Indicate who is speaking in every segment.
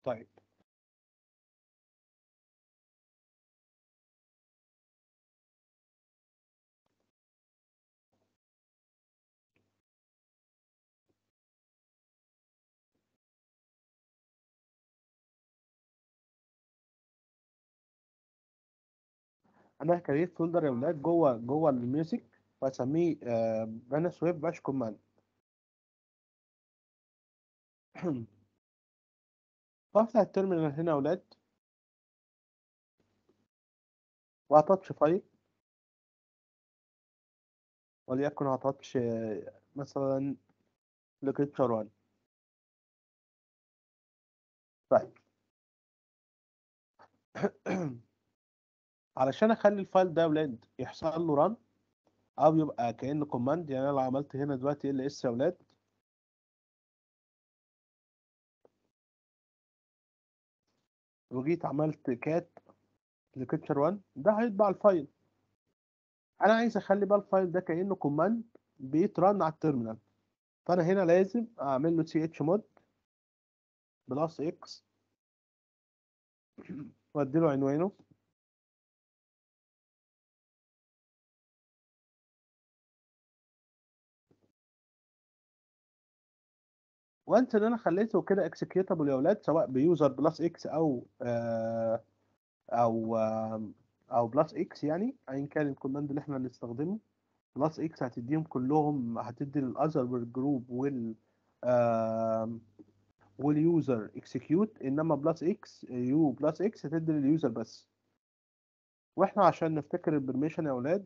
Speaker 1: طيب انا كريت فولدر يا ولاد جوه جوه الميوزك واسميه بانا سويب باش كوماند وافتح التيرمينال هنا يا ولاد وهتاتش فايل وليكن هتاتش آه، مثلا لوكيتشر 1 طيب علشان اخلي الفايل ده يا ولاد يحصل له ران او يبقى كانه كوماند يعني انا لو عملت هنا دلوقتي ال اس يا ولاد وجيت عملت كات لكتشر 1 ده هيطبع الفايل انا عايز اخلي بقى الفايل ده كانه كوماند بيترن على التيرمينال فانا هنا لازم اعمل له سي اتش مود بلس اكس وادي له عنوانه وانس ان انا خليته كده اكسكيوتابل يا اولاد سواء بيوزر بلس اكس او آه او آه او بلس اكس يعني ايا كان الكوماند اللي احنا هنستخدمه بلس اكس هتديهم كلهم هتدي للاذر والجروب وال آه واليوزر اكسكيوت انما بلس اكس يو بلس اكس هتدي لليوزر بس واحنا عشان نفتكر البرميشن يا اولاد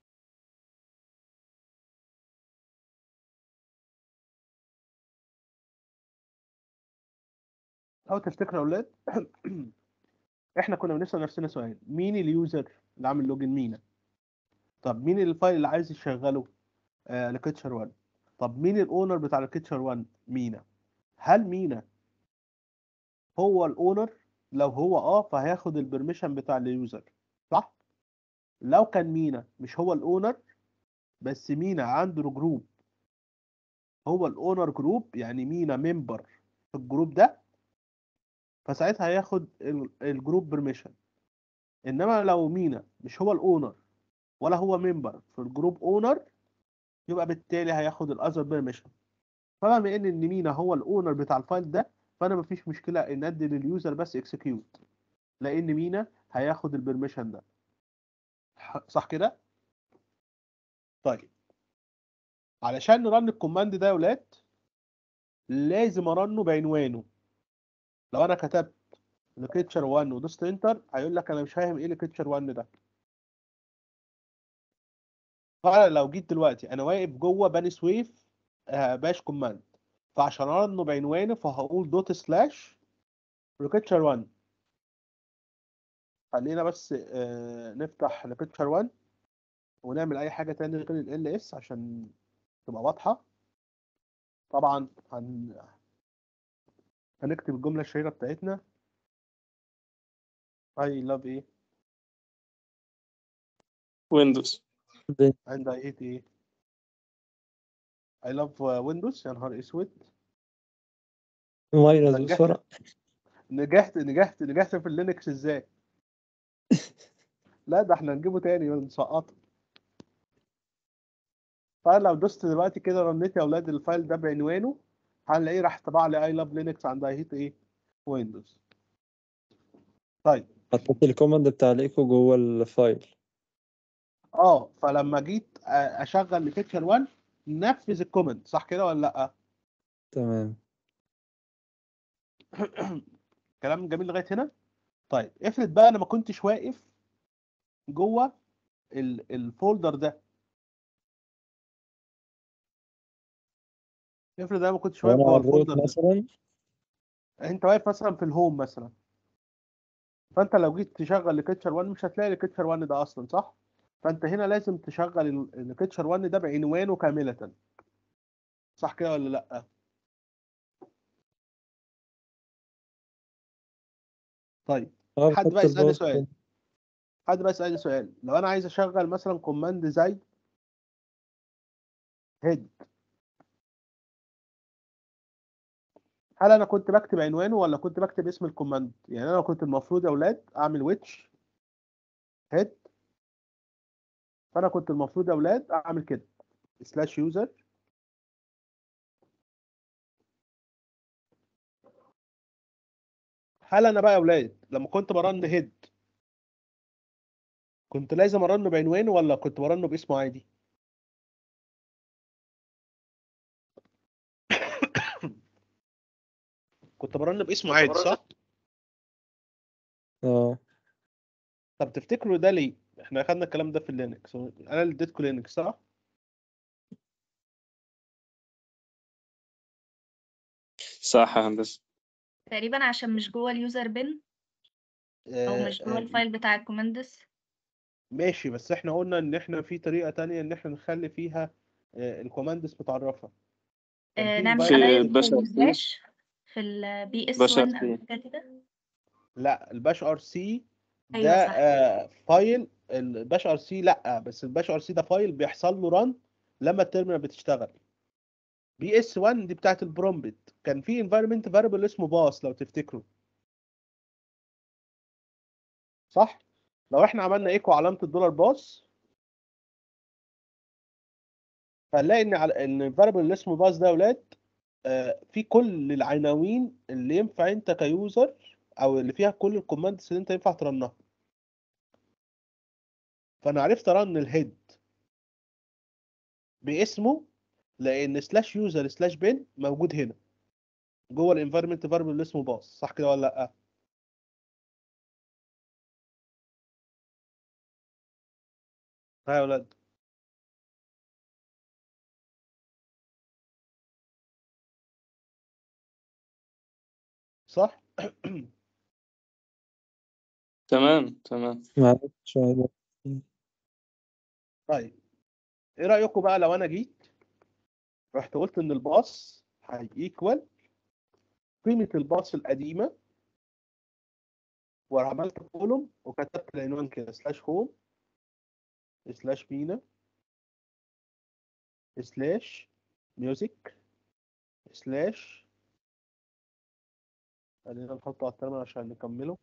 Speaker 1: او تفتكروا يا اولاد احنا كنا بنسال نفسنا سؤال مين اليوزر اللي عامل لوجن مينا طب مين الفايل اللي عايز يشغله آه لكيتشر 1 طب مين الاونر بتاع الكيتشر 1 مينا هل مينا هو الاونر لو هو اه فهياخد البرميشن بتاع اليوزر صح لو كان مينا مش هو الاونر بس مينا عنده جروب هو الاونر جروب يعني مينا ممبر في الجروب ده فساعتها هياخد ال- الجروب بيرميشن انما لو مينا مش هو الاونر ولا هو ممبر في الجروب اونر يبقى بالتالي هياخد الاذر بيرميشن فبما ان ان مينا هو الاونر بتاع الفايل ده فانا مفيش مشكله ان ادي لليوزر بس اكسكيوت لان مينا هياخد البرميشن ده ح- صح كده طيب علشان نرن الكوماند ده يا ولاد لازم ارنه بعنوانه لو انا كتبت لكيتشر 1 ودوست انتر هيقول لك انا مش فاهم ايه لكيتشر 1 ده فانا لو جيت دلوقتي انا واقف جوه بني سويف آه، باش كوماند فعشان ارنه بعنوانه فهقول دوت سلاش لكيتشر 1 خلينا بس آه، نفتح لكيتشر 1 ونعمل اي حاجه تاني غير ال اس عشان تبقى واضحه طبعا هن... هنكتب الجمله الشهيره بتاعتنا I love ايه
Speaker 2: ويندوز
Speaker 1: and I hate ايه I love ويندوز يا نهار اسود
Speaker 3: فيروس
Speaker 1: نجحت.
Speaker 3: بسرعة
Speaker 1: نجحت نجحت نجحت في اللينكس ازاي لا ده احنا نجيبه تاني ونسقطه فلو دوست دلوقتي كده رنيت يا اولاد الفايل ده بعنوانه هنلاقيه راح طبع لي اي لاف لينكس عند اي هيت ايه ويندوز طيب
Speaker 3: حطيت الكوماند بتاع الايكو جوه الفايل
Speaker 1: اه فلما جيت أ- اشغل لكيتشر 1 نفذ الكومنت صح كده ولا لا
Speaker 3: تمام
Speaker 1: كلام جميل لغايه هنا طيب افرض بقى انا ما كنتش واقف جوه ال- الفولدر ده افرض انا ما كنتش واقف
Speaker 3: وانا
Speaker 1: جوه
Speaker 3: على الروت
Speaker 1: الفولدر ده
Speaker 3: مثلا
Speaker 1: انت واقف مثلا في الهوم مثلا فانت لو جيت تشغل لكيتشر 1 مش هتلاقي لكيتشر 1 ده اصلا صح فانت هنا لازم تشغل لكيتشر 1 ده بعنوانه كامله صح كده ولا لا طيب
Speaker 3: اه
Speaker 1: حد
Speaker 3: بحط
Speaker 1: بقى يسألني
Speaker 3: الباص
Speaker 1: سؤال حد بقى يسألني سؤال لو انا عايز اشغل مثلا كوماند زي هيد هل انا كنت بكتب عنوانه ولا كنت بكتب اسم الكوماند يعني انا كنت المفروض يا اولاد اعمل ويتش هيد فانا كنت المفروض يا اولاد اعمل كده سلاش يوزر هل انا بقى يا اولاد لما كنت برن هيد كنت لازم ارنه بعنوانه ولا كنت برنه باسمه عادي كنت برن باسمه عادي صح
Speaker 3: اه
Speaker 1: طب تفتكروا ده ليه احنا اخدنا الكلام ده في اللينكس انا اللي اديتكم لينكس صح
Speaker 2: صح يا هندسة
Speaker 4: تقريبا عشان مش جوه اليوزر بن او
Speaker 1: آه،
Speaker 4: مش جوه
Speaker 1: آه،
Speaker 4: الفايل بتاع الكوماندس
Speaker 1: ماشي بس احنا قلنا ان احنا في طريقة تانية ان احنا نخلي فيها آه، الكوماندس متعرفة كان
Speaker 4: آه،
Speaker 1: في
Speaker 4: نعمل
Speaker 1: environment-
Speaker 2: في
Speaker 4: الايف
Speaker 2: بشر
Speaker 4: سلاش في البي اس
Speaker 2: بشر
Speaker 4: 1 او
Speaker 2: فيه.
Speaker 4: حاجه كده
Speaker 1: لا الباش ار سي ده
Speaker 4: أيوة صح.
Speaker 1: آه، فايل الباش ار سي لا بس الباش ار سي ده فايل بيحصل له ران لما التيرمينال بتشتغل بي اس 1 دي بتاعت البرومبت كان في انفايرمنت فاريبل اسمه باص لو تفتكروا صح لو احنا عملنا ايكو علامه الدولار باص فنلاقي ان على ان الفاريبل اللي اسمه باص ده يا اولاد آه، في كل العناوين اللي ينفع انت كيوزر او اللي فيها كل الكوماندز اللي انت ينفع ترنها فانا عرفت ارن الهيد باسمه لان سلاش يوزر سلاش بن موجود هنا جوه الانفايرمنت فاريبل اللي اسمه باص صح كده ولا لا ها يا ولاد صح
Speaker 2: تمام تمام
Speaker 3: معلش شوية
Speaker 1: طيب ايه رايكم بقى لو انا جيت رحت قلت ان الباص هيكوال قيمه الباص القديمه وعملت كولوم وكتبت العنوان كده سلاش هوم سلاش مينا سلاش ميوزك سلاش خلينا نحطه على الترمينال عشان نكمله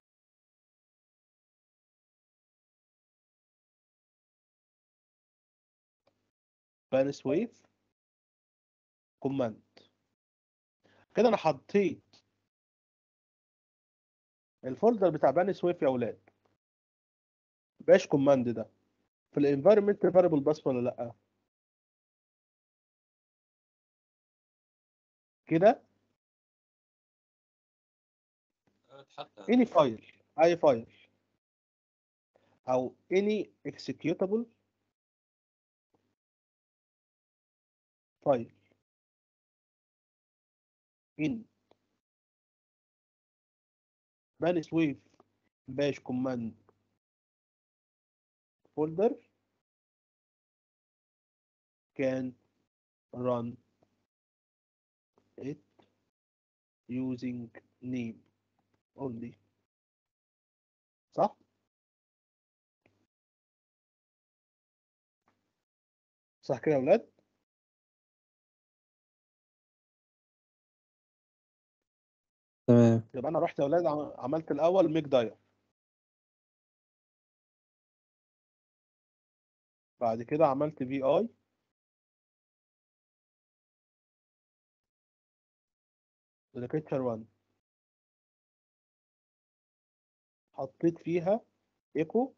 Speaker 1: بانس ويف كوماند كده انا حطيت الفولدر بتاع بانس ويف يا اولاد باش كوماند ده في الانفايرمنت فاريبل بس ولا لا كده any فايل اي فايل او any executable فايل in بانس ويف باش كوماند folder can run it using name only صح؟ صح كده يا ولاد؟
Speaker 3: تمام
Speaker 1: يبقى انا رحت يا ولاد عم- عملت الاول ميك داير بعد كده عملت في اي لكتشر 1 حطيت فيها ايكو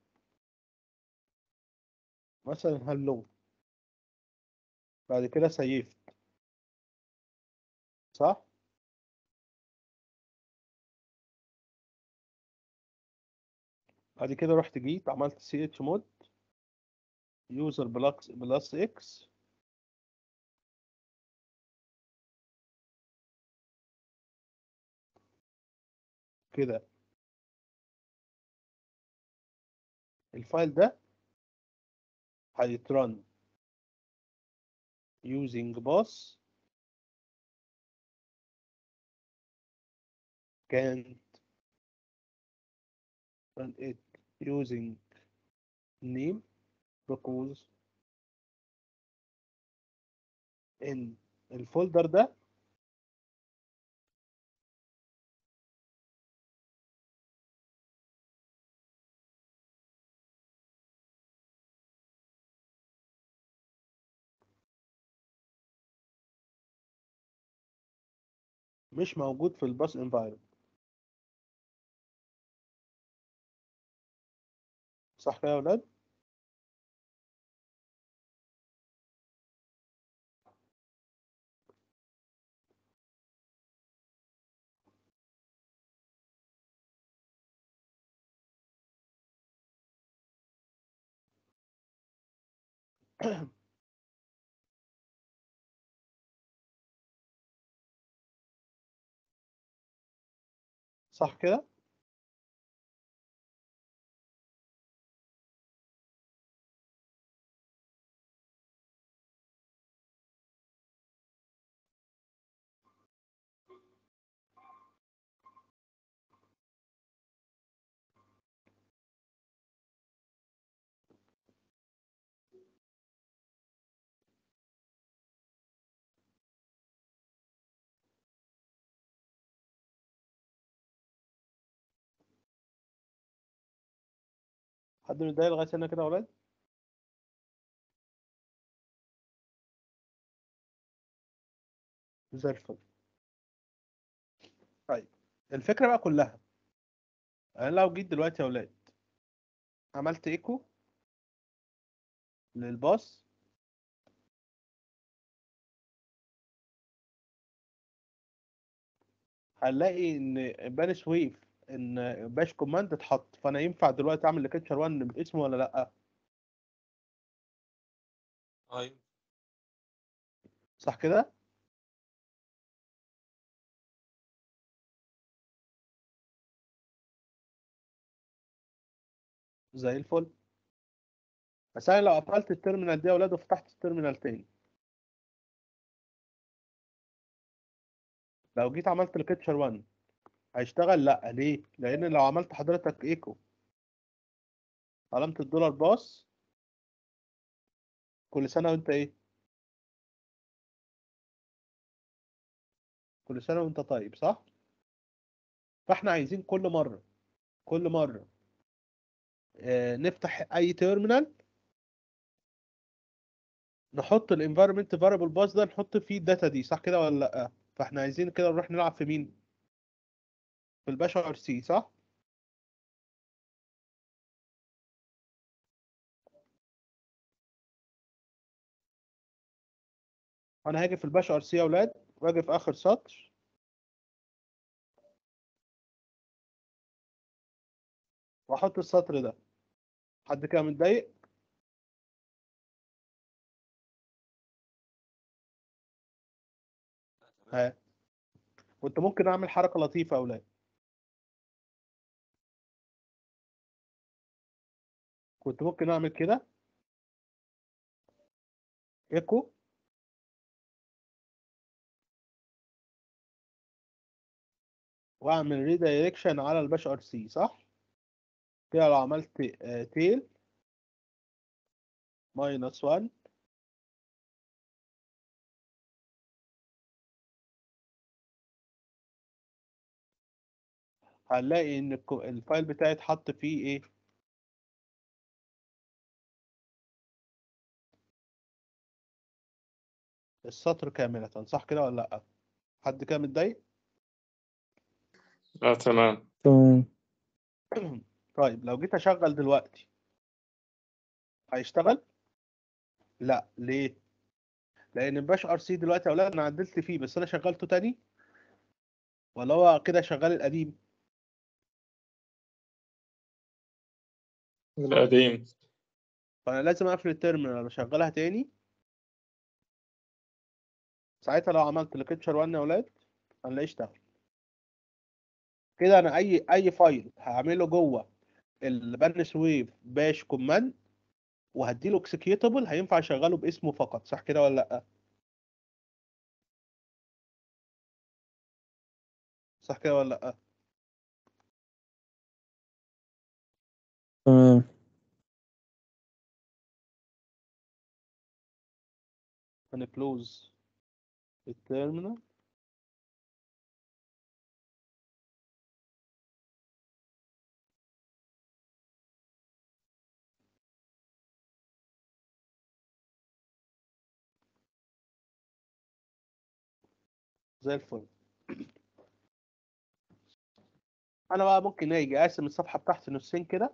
Speaker 1: مثلا هلو بعد كده سيفت صح بعد كده رحت جيت عملت سي اتش مود يوزر بلس بلس اكس كده الفايل ده هيترن using boss can't run it using name because in الفولدر ده مش موجود في الباص انفايرمنت صح كده يا ولاد صح كده حد متضايق لغايه هنا كده يا ولاد زي الفل طيب الفكره بقى كلها انا لو جيت دلوقتي يا ولاد عملت ايكو للباص هنلاقي ان بانش ويف ان باش كوماند اتحط فانا ينفع دلوقتي اعمل لكتشر 1 باسمه ولا لا
Speaker 2: ايوه
Speaker 1: صح كده زي الفل بس انا لو قفلت التيرمينال دي يا ولاد وفتحت التيرمينال تاني لو جيت عملت لكتشر 1 هيشتغل لا ليه لان لو عملت حضرتك ايكو علامة الدولار باص كل سنة وانت ايه كل سنة وانت طيب صح فاحنا عايزين كل مرة كل مرة آه، نفتح اي تيرمينال نحط الانفايرمنت فاريبل باس ده نحط فيه الداتا دي صح كده ولا لا فاحنا عايزين كده نروح نلعب في مين في الباشا ار سي صح انا هاجي في الباشا ار سي يا اولاد واجي في اخر سطر واحط السطر ده حد كده متضايق ها كنت ممكن اعمل حركه لطيفه يا اولاد كنت ممكن اعمل كده ايكو واعمل ريدايركشن على الباش ار سي صح كده لو عملت تيل ماينس 1 هنلاقي ان الكو- الفايل بتاعي اتحط فيه ايه السطر كاملة صح كده ولا لا حد كده متضايق
Speaker 2: اه تمام
Speaker 3: تمام
Speaker 1: طيب لو جيت اشغل دلوقتي هيشتغل لا ليه لان الباش ار سي دلوقتي يا اولاد انا عدلت فيه بس انا شغلته تاني ولا هو كده شغال القديم
Speaker 2: القديم
Speaker 1: فانا لازم اقفل التيرمينال واشغلها تاني ساعتها لو عملت لكتشر 1 يا اولاد هنلاقيه اشتغل كده انا اي اي فايل هعمله جوه البانش ويف باش كوماند وهديله اكسكيوتابل هينفع اشغله باسمه فقط صح كده ولا لا صح كده ولا لا
Speaker 3: تمام
Speaker 1: هنكلوز التيرمينال زي الفل انا بقى ممكن اجي اقسم الصفحه بتاعتي نصين كده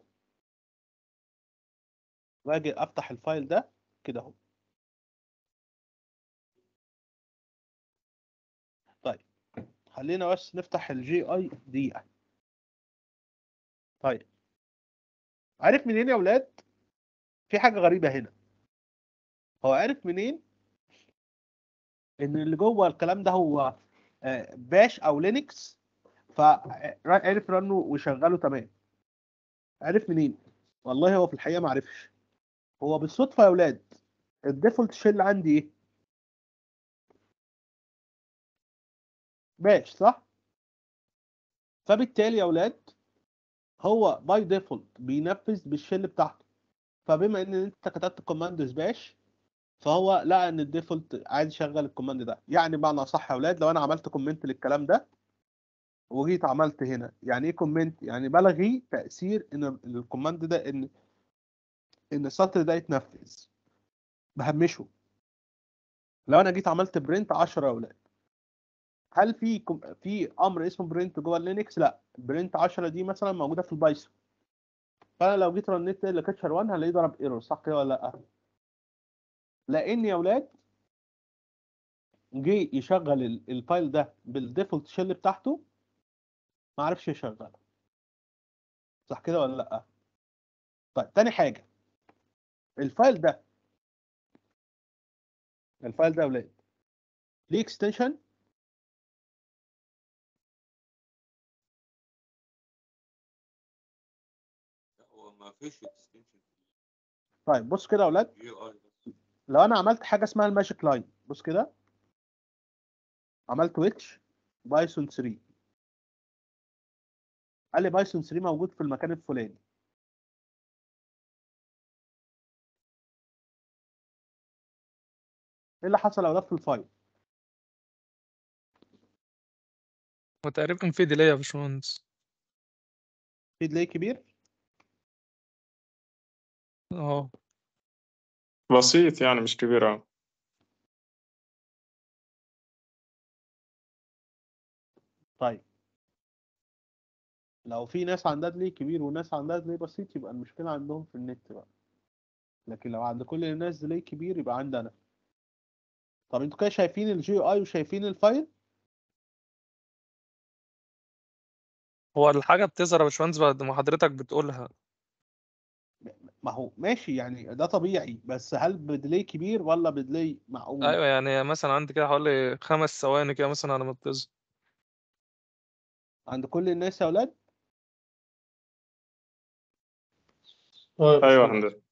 Speaker 1: واجي افتح الفايل ده كده اهو طيب خلينا بس نفتح الجي اي دقيقه طيب عارف منين يا ولاد في حاجه غريبه هنا هو عارف منين ان اللي جوه الكلام ده هو آه، باش او لينكس فعرف رنه وشغله تمام عرف منين والله هو في الحقيقه ما عرفش هو بالصدفه يا ولاد الديفولت شيل عندي ايه باش صح فبالتالي يا ولاد هو باي ديفولت بينفذ بالشيل بتاعته فبما ان انت كتبت كوماند باش فهو لقى ان الديفولت عايز يشغل الكوماند ده يعني بمعنى صح يا اولاد لو انا عملت كومنت للكلام ده وجيت عملت هنا يعني ايه كومنت يعني بلغي تاثير ان الكوماند ده ان ان السطر ده يتنفذ بهمشه لو انا جيت عملت برنت 10 يا اولاد هل في كم... في امر اسمه برنت جوه اللينكس لا برنت 10 دي مثلا موجوده في البايثون فانا لو جيت رنيت لكاتشر 1 هلاقيه ضرب ايرور صح كده ولا لا لان يا اولاد جه يشغل ال- الفايل ده بالديفولت شيل بتاعته ما عرفش يشغله صح كده ولا لا طيب تاني حاجه الفايل ده الفايل ده يا اولاد ليه اكستنشن
Speaker 5: هو ما فيش اكستنشن
Speaker 1: طيب بص كده يا اولاد
Speaker 5: جي اي بس
Speaker 1: لو انا عملت حاجه اسمها الماجيك لاين بص كده عملت ويتش بايثون 3 قال لي بايثون 3 موجود في المكان الفلاني ايه اللي حصل لو ده في الفايل
Speaker 6: هو تقريبا في ديلي يا باشمهندس
Speaker 1: في ديلي كبير
Speaker 6: اه
Speaker 2: بسيط يعني مش كبير أوي
Speaker 1: طيب لو في ناس عندها ديلي كبير وناس عندها ديلي بسيط يبقى المشكله عندهم في النت بقى لكن لو عند كل الناس ديلي كبير يبقى عندي انا طب انتوا كده شايفين الجي اي وشايفين الفايل
Speaker 6: هو الحاجة بتظهر يا باشمهندس بعد ما حضرتك بتقولها
Speaker 1: ما هو ماشي يعني ده طبيعي بس هل بديلي كبير ولا بديلي معقول
Speaker 6: أيوة يعني مثلا عندي كده حوالي خمس ثواني كده مثلا على ما بتظهر
Speaker 1: عند كل الناس يا اولاد
Speaker 2: أيوة هندسة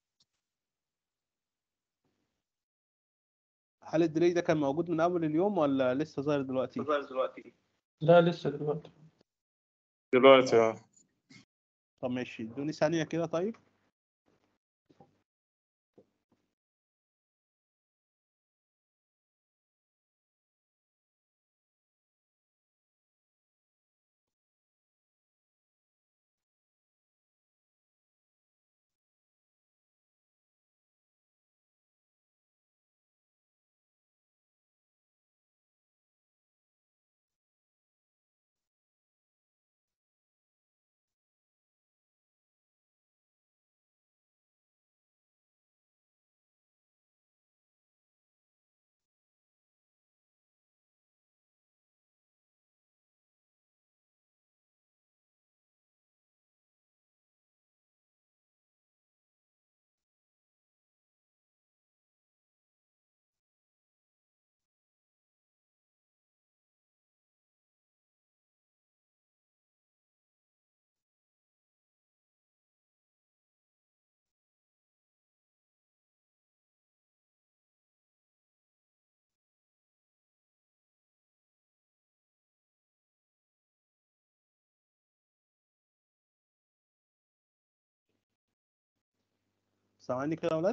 Speaker 1: هل الديلي ده كان موجود من اول اليوم ولا لسه ظاهر دلوقتي
Speaker 7: لا لسه دلوقتي
Speaker 2: دلوقتي اه
Speaker 1: طب ماشي ادوني ثانيه كده طيب سامعني كده يا اولاد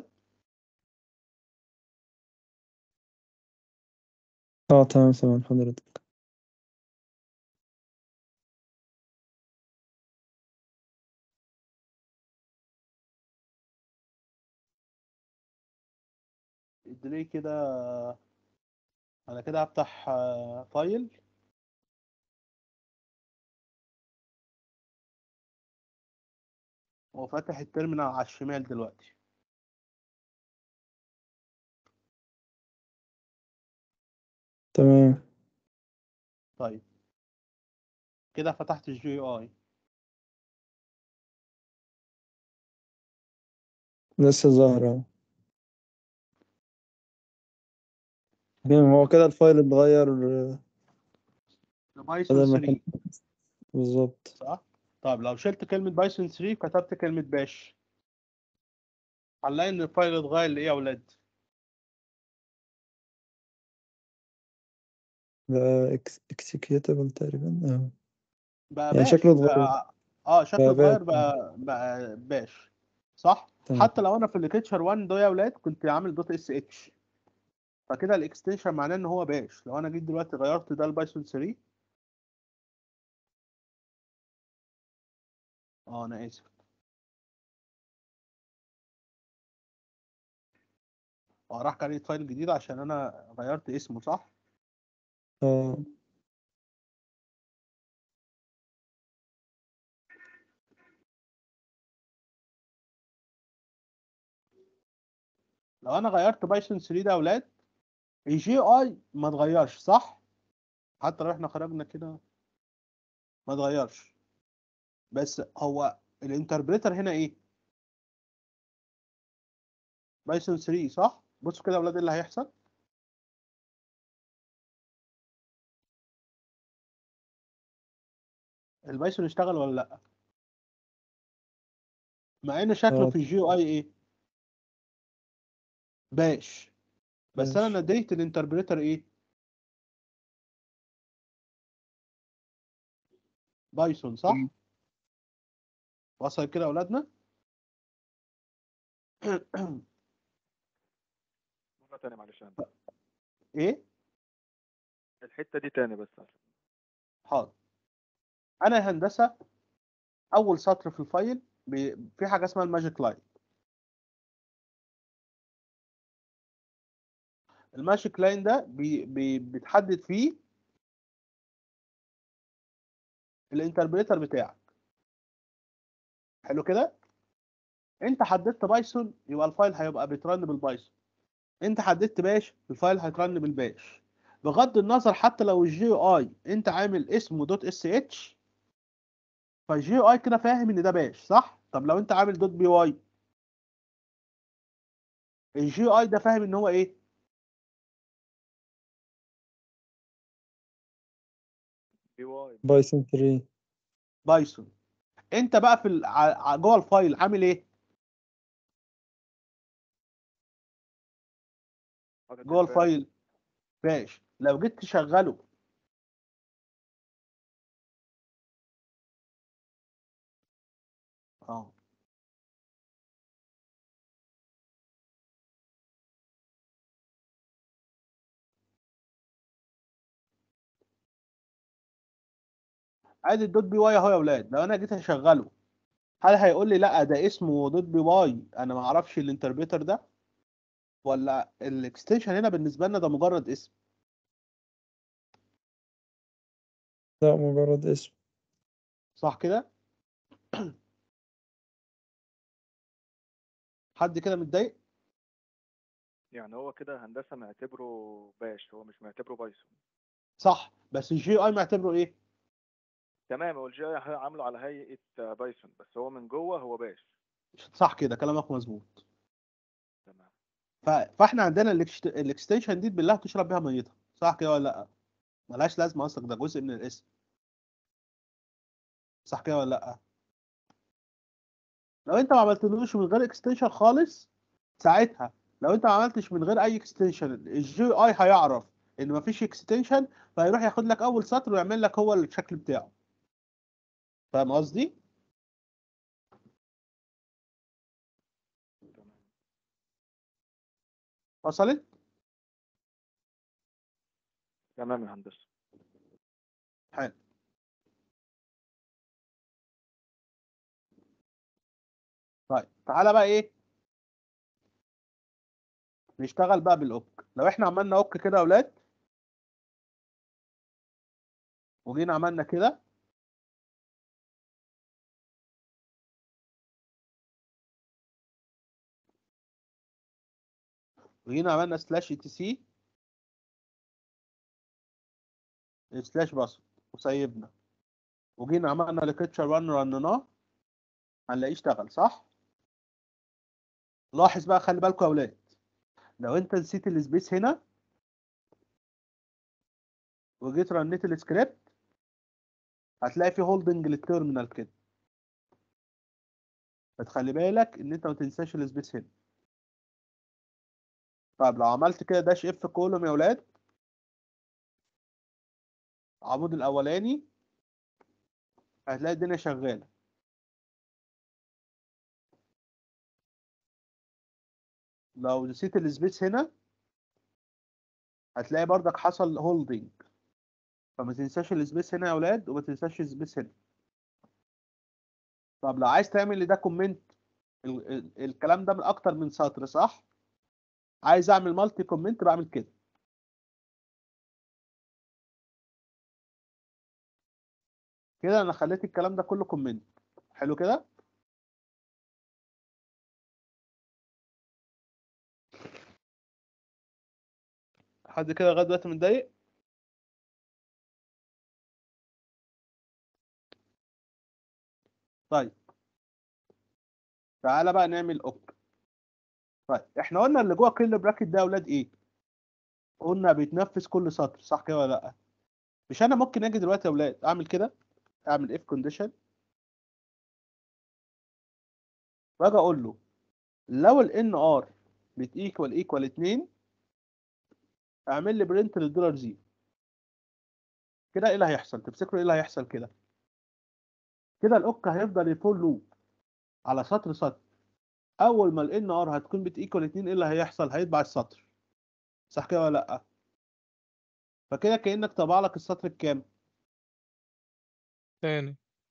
Speaker 3: اه تمام تمام حضرتك
Speaker 1: الديلي كده انا كده هفتح آه، فايل هو فاتح التيرمينال على الشمال دلوقتي
Speaker 3: تمام
Speaker 1: طيب كده فتحت الجي اي
Speaker 3: لسه ظاهرة تمام هو كده الفايل اتغير آه،
Speaker 1: بايثون
Speaker 3: بدل ما
Speaker 1: 3
Speaker 3: كان بالظبط
Speaker 1: صح طيب لو شلت كلمة بايثون 3 كتبت كلمة باش هنلاقي ان الفايل اتغير لايه يا اولاد
Speaker 3: بقى اكسكيوتابل تقريبا اه
Speaker 1: بقى
Speaker 3: يعني
Speaker 1: باش
Speaker 3: شكله اتغير.
Speaker 1: بقى اه شكله
Speaker 3: بقى
Speaker 1: اتغير
Speaker 3: باش.
Speaker 1: بقى بقى باش صح
Speaker 3: تمام.
Speaker 1: حتى لو انا في الليكتشر 1 ده يا اولاد كنت عامل دوت اس اتش فكده الاكستنشن معناه ان هو باش لو انا جيت دلوقتي غيرت ده لبايثون 3 اه انا اسف اه راح كريت فايل جديد عشان انا غيرت اسمه صح
Speaker 3: اه
Speaker 1: لو انا غيرت بايثون 3 ده يا اولاد الجي اي ما اتغيرش صح حتى لو احنا خرجنا كده ما اتغيرش بس هو الانتربريتر هنا ايه بايثون 3 صح بصوا كده يا اولاد ايه اللي هيحصل البايثون اشتغل ولا لا مع ان شكله
Speaker 3: اه
Speaker 1: في الجي اي ايه باش بس انا
Speaker 3: باش.
Speaker 1: نديت الانتربريتر ايه بايثون صح
Speaker 3: مم.
Speaker 1: وصل كده يا اولادنا
Speaker 8: مرة تانية معلش أنا.
Speaker 1: ايه
Speaker 8: الحتة دي تاني بس عشان
Speaker 1: حاضر انا يا هندسه اول سطر في الفايل بي- في حاجه اسمها الماجيك لاين الماجيك لاين ده بي بي بتحدد فيه الانتربريتر بتاعك حلو كده انت حددت بايثون يبقى الفايل هيبقى بيترن بالبايثون انت حددت باش الفايل هيترن بالباش بغض النظر حتى لو الجي اي انت عامل اسمه دوت اس اتش فالجي اي كده فاهم ان ده باش صح طب لو انت عامل دوت بي واي الجي اي ده فاهم ان هو ايه
Speaker 8: بي واي
Speaker 3: بايثون 3
Speaker 1: بايثون انت بقى في ال- ع- ع- جوه الفايل عامل ايه
Speaker 8: حاطط
Speaker 1: جوه
Speaker 8: الباش.
Speaker 1: الفايل باش لو جيت تشغله اه ادي الدوت بي واي اهو يا اولاد لو انا جيت اشغله هل هيقول لي لا ده اسمه دوت بي واي انا ما اعرفش الانتربريتر ده ولا الاكستنشن هنا بالنسبه لنا ده مجرد اسم
Speaker 3: لا مجرد اسم
Speaker 1: صح كده حد كده متضايق
Speaker 8: يعني هو كده هندسة معتبره باش هو مش معتبره بايثون
Speaker 1: صح بس الجي اي معتبره ايه
Speaker 8: تمام هو الجي اي عامله على هيئة بايثون بس هو من جوه هو باش
Speaker 1: صح كده كلامك مظبوط
Speaker 8: تمام
Speaker 1: ف- فاحنا عندنا الاكست- الاكستنشن دي بالله تشرب بيها ميتها صح كده ولا لا ملهاش لازمه اصلا ده جزء من الاسم صح كده ولا لا لو انت ما عملتلوش من غير اكستنشن خالص ساعتها لو انت ما عملتش من غير اي اكستنشن الجي اي هيعرف ان مفيش اكستنشن فهيروح ياخد لك اول سطر ويعمل لك هو الشكل بتاعه فاهم قصدي
Speaker 8: تمام
Speaker 1: وصلت
Speaker 8: تمام يا هندسة
Speaker 1: حلو طيب تعالى بقى ايه نشتغل بقى بالاوك لو احنا عملنا اوك كده يا اولاد وجينا عملنا كده وجينا عملنا سلاش اي تي سي سلاش باسورد وسيبنا وجينا عملنا لكتشر 1 رنناه هنلاقيه اشتغل صح؟ لاحظ بقى خلي بالكم يا اولاد لو انت نسيت السبيس هنا وجيت رنيت السكريبت هتلاقي في هولدنج للتيرمينال كده فتخلي بالك ان انت ما تنساش السبيس هنا طيب لو عملت كده داش اف كولوم يا ولاد العمود الاولاني هتلاقي الدنيا شغاله لو نسيت السبيس هنا هتلاقي بردك حصل هولدنج فما تنساش السبيس هنا يا اولاد وما تنساش السبيس هنا طب لو عايز تعمل لده كومنت ال- ال- الكلام ده من اكتر من سطر صح عايز اعمل مالتي كومنت بعمل كده كده انا خليت الكلام ده كله كومنت حلو كده حد كده لغايه دلوقتي متضايق طيب تعالى بقى نعمل اوك طيب احنا قلنا اللي جوه كل براكت ده يا اولاد ايه قلنا بيتنفذ كل سطر صح كده ولا لا مش انا ممكن اجي دلوقتي يا اولاد اعمل كده اعمل اف كونديشن واجي اقول له لو الان ار بتيكوال ايكوال 2 اعمل لي برنت للدولار زيرو كده ايه اللي هيحصل تفتكروا ايه اللي هيحصل كده كده الاوك هيفضل يفول لوب على سطر سطر اول ما الان ار هتكون بتيكوال 2 ايه اللي هيحصل هيطبع السطر صح كده ولا لا فكده كانك طبع لك السطر الكام
Speaker 6: تاني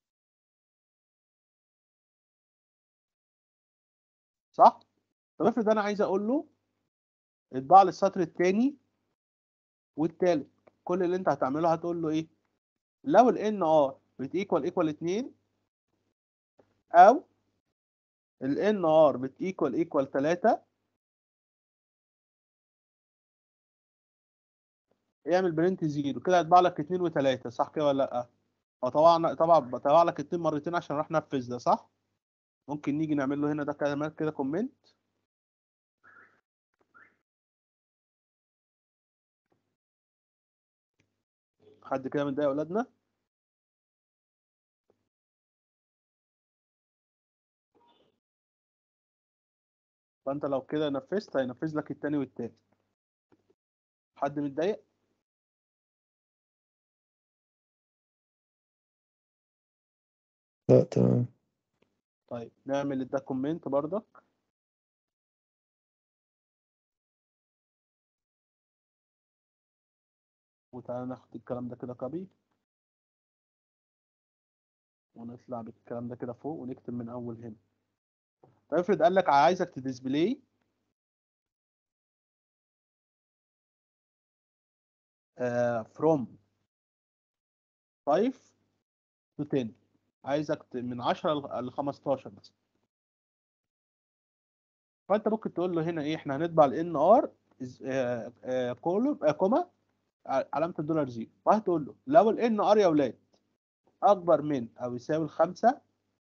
Speaker 1: صح طب افرض انا عايز اقول له اطبع لي السطر الثاني والثالث كل اللي انت هتعمله هتقول له ايه لو الان ار بتيكوال ايكوال 2 او الان ار بتيكوال ايكوال 3 اعمل برنت زيرو كده هيطبع لك 2 و3 صح كده ولا لا هو طبعا طبعا طبع لك 2 مرتين عشان راح نفذ ده صح ممكن نيجي نعمل له هنا ده كلمات كده كومنت حد كده متضايق يا اولادنا فانت لو كده نفذت هينفذ لك التاني والتالت حد متضايق
Speaker 3: لا تمام
Speaker 1: طيب نعمل ده كومنت برضك وتعالى ناخد الكلام ده كده كوبي ونطلع بالكلام ده كده فوق ونكتب من اول هنا طيب افرض قال لك عايزك تديسبلاي آه from 5 to 10 عايزك ت- من 10 ل 15 مثلا فانت ممكن تقول له هنا ايه احنا هنطبع الان ار كولوم كوما ع- علامه الدولار زيرو وهتقول له لو الان ار يا ولاد اكبر من او يساوي الخمسة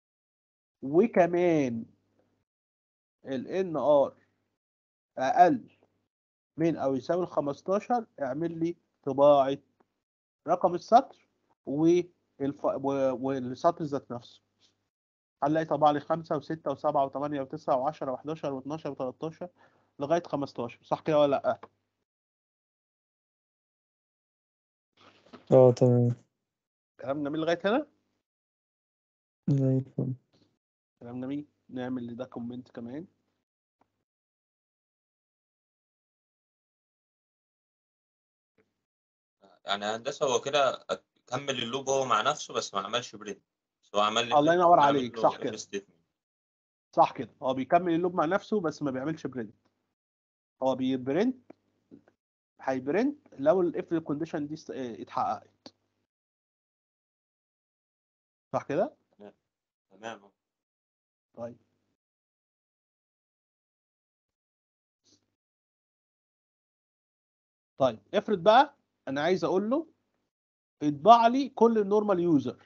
Speaker 1: وكمان الان ار اقل من او يساوي ال 15 اعمل لي طباعه رقم السطر والف... و- والسطر ذات نفسه هنلاقي طبع لي 5 و6 و7 و8 و9 و10 و11 و12 و13 لغايه 15 صح كده ولا لا
Speaker 3: اه تمام
Speaker 1: كلام جميل لغايه هنا
Speaker 3: زي الفل
Speaker 1: كلام جميل نعمل لده كومنت كمان
Speaker 5: يعني هندسة هو كده كمل اللوب هو مع نفسه بس ما عملش بريد بس هو عمل لي
Speaker 1: الله
Speaker 5: print
Speaker 1: ينور
Speaker 5: وعمل
Speaker 1: عليك،
Speaker 5: له
Speaker 1: صح كده.
Speaker 5: if statement.
Speaker 1: صح كده هو بيكمل اللوب مع نفسه بس ما بيعملش برنت هو بيبرنت هيبرنت لو الاف كونديشن دي است- اه، اتحققت صح كده
Speaker 5: تمام
Speaker 1: طيب طيب افرض بقى انا عايز اقول له اطبع لي كل النورمال يوزر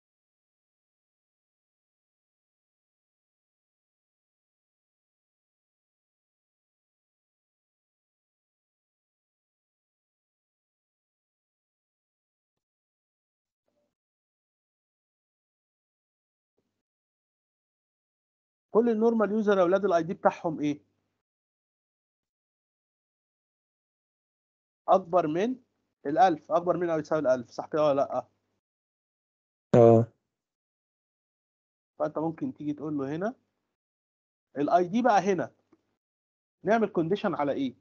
Speaker 1: كل النورمال يوزر يا اولاد الاي دي بتاعهم ايه اكبر من الألف اكبر من او يساوي الألف صح كده ولا لا
Speaker 3: اه
Speaker 1: فانت ممكن تيجي تقول له هنا الاي دي بقى هنا نعمل كونديشن على ايه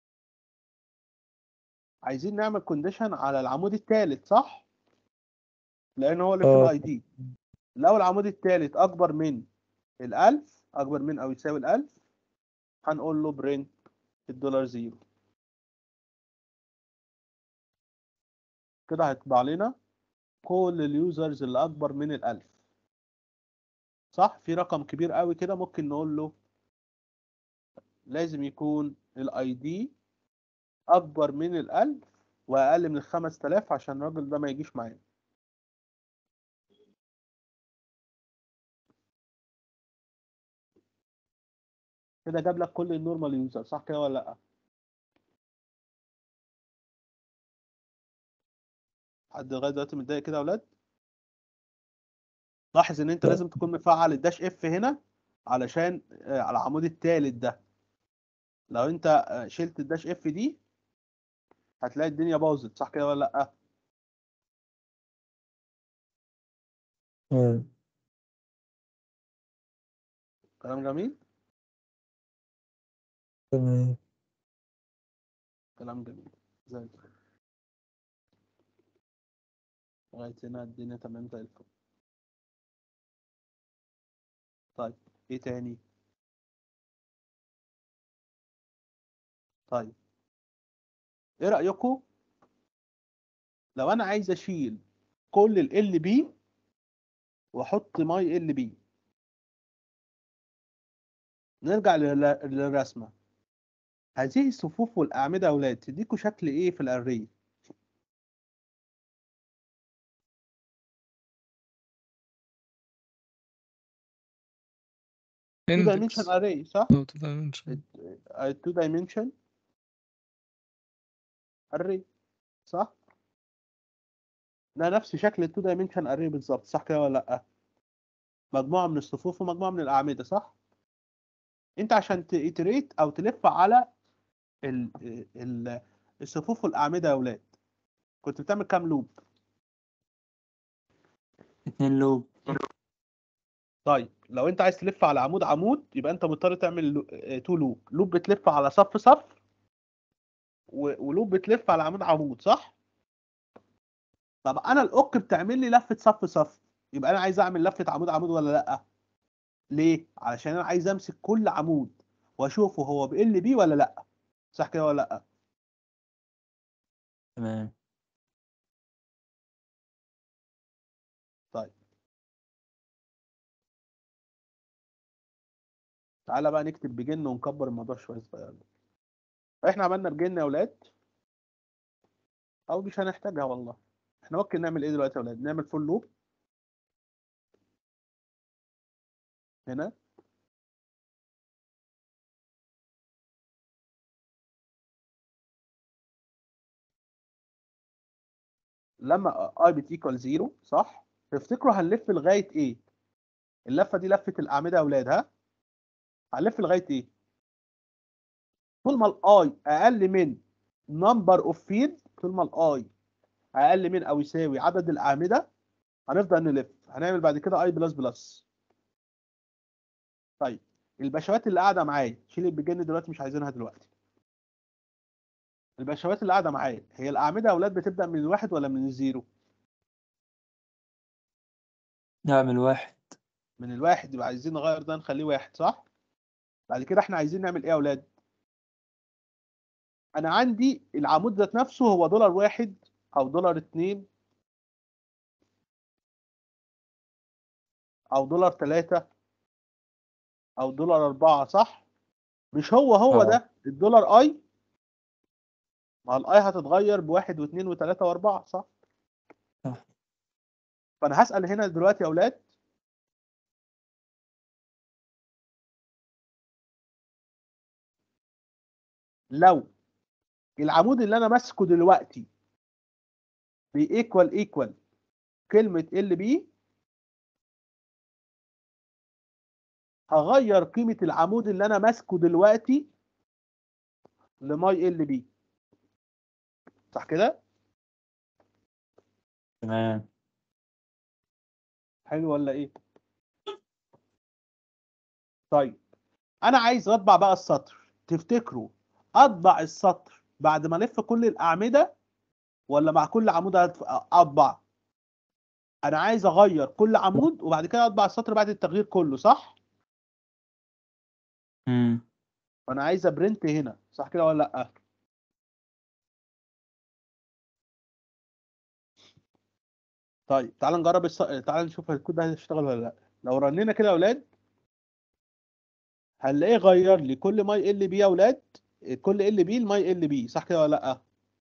Speaker 1: عايزين نعمل كونديشن على العمود الثالث صح لان هو اللي فيه
Speaker 3: آه.
Speaker 1: الاي دي لو العمود الثالث اكبر من الألف اكبر من او يساوي الألف هنقول له برنت الدولار زيرو كده هيطبع لنا كل اليوزرز اللي اكبر من الألف صح في رقم كبير قوي كده ممكن نقول له لازم يكون الاي دي اكبر من الألف واقل من الخمس تلاف عشان الراجل ده ما يجيش معانا كده جاب لك كل النورمال يوزر صح كده ولا لا حد لغايه دلوقتي متضايق كده يا اولاد لاحظ ان انت
Speaker 3: لا.
Speaker 1: لازم تكون مفعل الداش اف هنا علشان آه، على العمود الثالث ده لو انت آه، شلت الداش اف دي هتلاقي الدنيا باظت صح كده ولا لا
Speaker 3: تمام
Speaker 1: كلام جميل
Speaker 3: تمام
Speaker 1: كلام جميل زي الفل لغايه هنا الدنيا تمام زي الفل طيب ايه تاني طيب ايه رأيكم لو انا عايز اشيل كل ال ال بي واحط ماي ال بي نرجع لل- للرسمة هذه الصفوف والأعمدة يا أولاد تديكوا شكل إيه في الأري؟ تو
Speaker 6: index
Speaker 1: دايمنشن أري صح؟
Speaker 6: no two dimension
Speaker 1: تو دايمنشن أري صح؟ ده نفس شكل التو دايمنشن أري بالظبط صح كده ولا لأ؟ مجموعة من الصفوف ومجموعة من الأعمدة صح؟ أنت عشان تيتريت أو تلف على ال ال الصفوف والأعمدة يا أولاد كنت بتعمل كام لوب؟
Speaker 9: اتنين لوب
Speaker 1: طيب لو انت عايز تلف على عمود عمود يبقى انت مضطر تعمل لو- آه، تو لوب لوب بتلف على صف صف و- ولوب بتلف على عمود عمود صح طب انا الاوك بتعمل لي لفه صف صف يبقى انا عايز اعمل لفه عمود عمود ولا لا ليه علشان انا عايز امسك كل عمود واشوفه هو بيقل بيه ولا لا صح كده ولا لا
Speaker 9: تمام
Speaker 1: طيب تعالى بقى نكتب بجن ونكبر الموضوع شويه صغير احنا عملنا بجن يا اولاد او مش هنحتاجها والله احنا ممكن نعمل ايه دلوقتي يا اولاد نعمل فول لوب هنا لما اي بتيكوال زيرو صح تفتكروا هنلف لغايه ايه اللفه دي لفه الاعمده يا اولاد ها هنلف لغايه ايه طول ما الاي اقل من نمبر اوف فيد طول ما الاي اقل من او يساوي عدد الاعمده هنفضل نلف هنعمل بعد كده اي بلس بلس طيب البشوات اللي قاعده معايا شيل البجن دلوقتي مش عايزينها دلوقتي البشوات اللي قاعده معايا هي الاعمده يا اولاد بتبدا من الواحد ولا من الزيرو
Speaker 9: نعمل واحد
Speaker 1: من الواحد يبقى عايزين نغير ده نخليه واحد صح بعد كده احنا عايزين نعمل ايه يا اولاد انا عندي العمود ذات نفسه هو دولار واحد او دولار اتنين او دولار تلاتة او دولار اربعة صح مش هو هو
Speaker 3: آه.
Speaker 1: ده الدولار اي ما الاي هتتغير بواحد واثنين وثلاثة واربعة صح؟
Speaker 9: صح.
Speaker 1: فانا هسأل هنا دلوقتي يا اولاد لو العمود اللي انا ماسكه دلوقتي بيكوال ايكوال كلمة ال بي هغير قيمة العمود اللي انا ماسكه دلوقتي لماي ال بي صح كده؟
Speaker 9: تمام
Speaker 1: حلو ولا ايه؟ طيب انا عايز اطبع بقى السطر تفتكروا اطبع السطر بعد ما الف كل الاعمده ولا مع كل عمود هت- اطبع انا عايز اغير كل عمود وبعد كده اطبع السطر بعد التغيير كله صح
Speaker 9: مم.
Speaker 1: فانا عايز ابرنت هنا صح كده ولا لا طيب تعال نجرب الص... تعال نشوف الكود ده هيشتغل ولا لا لو رنينا كده يا اولاد هنلاقيه غير لي كل ماي ال بي يا اولاد كل ال بي الماي ال بي صح كده ولا لا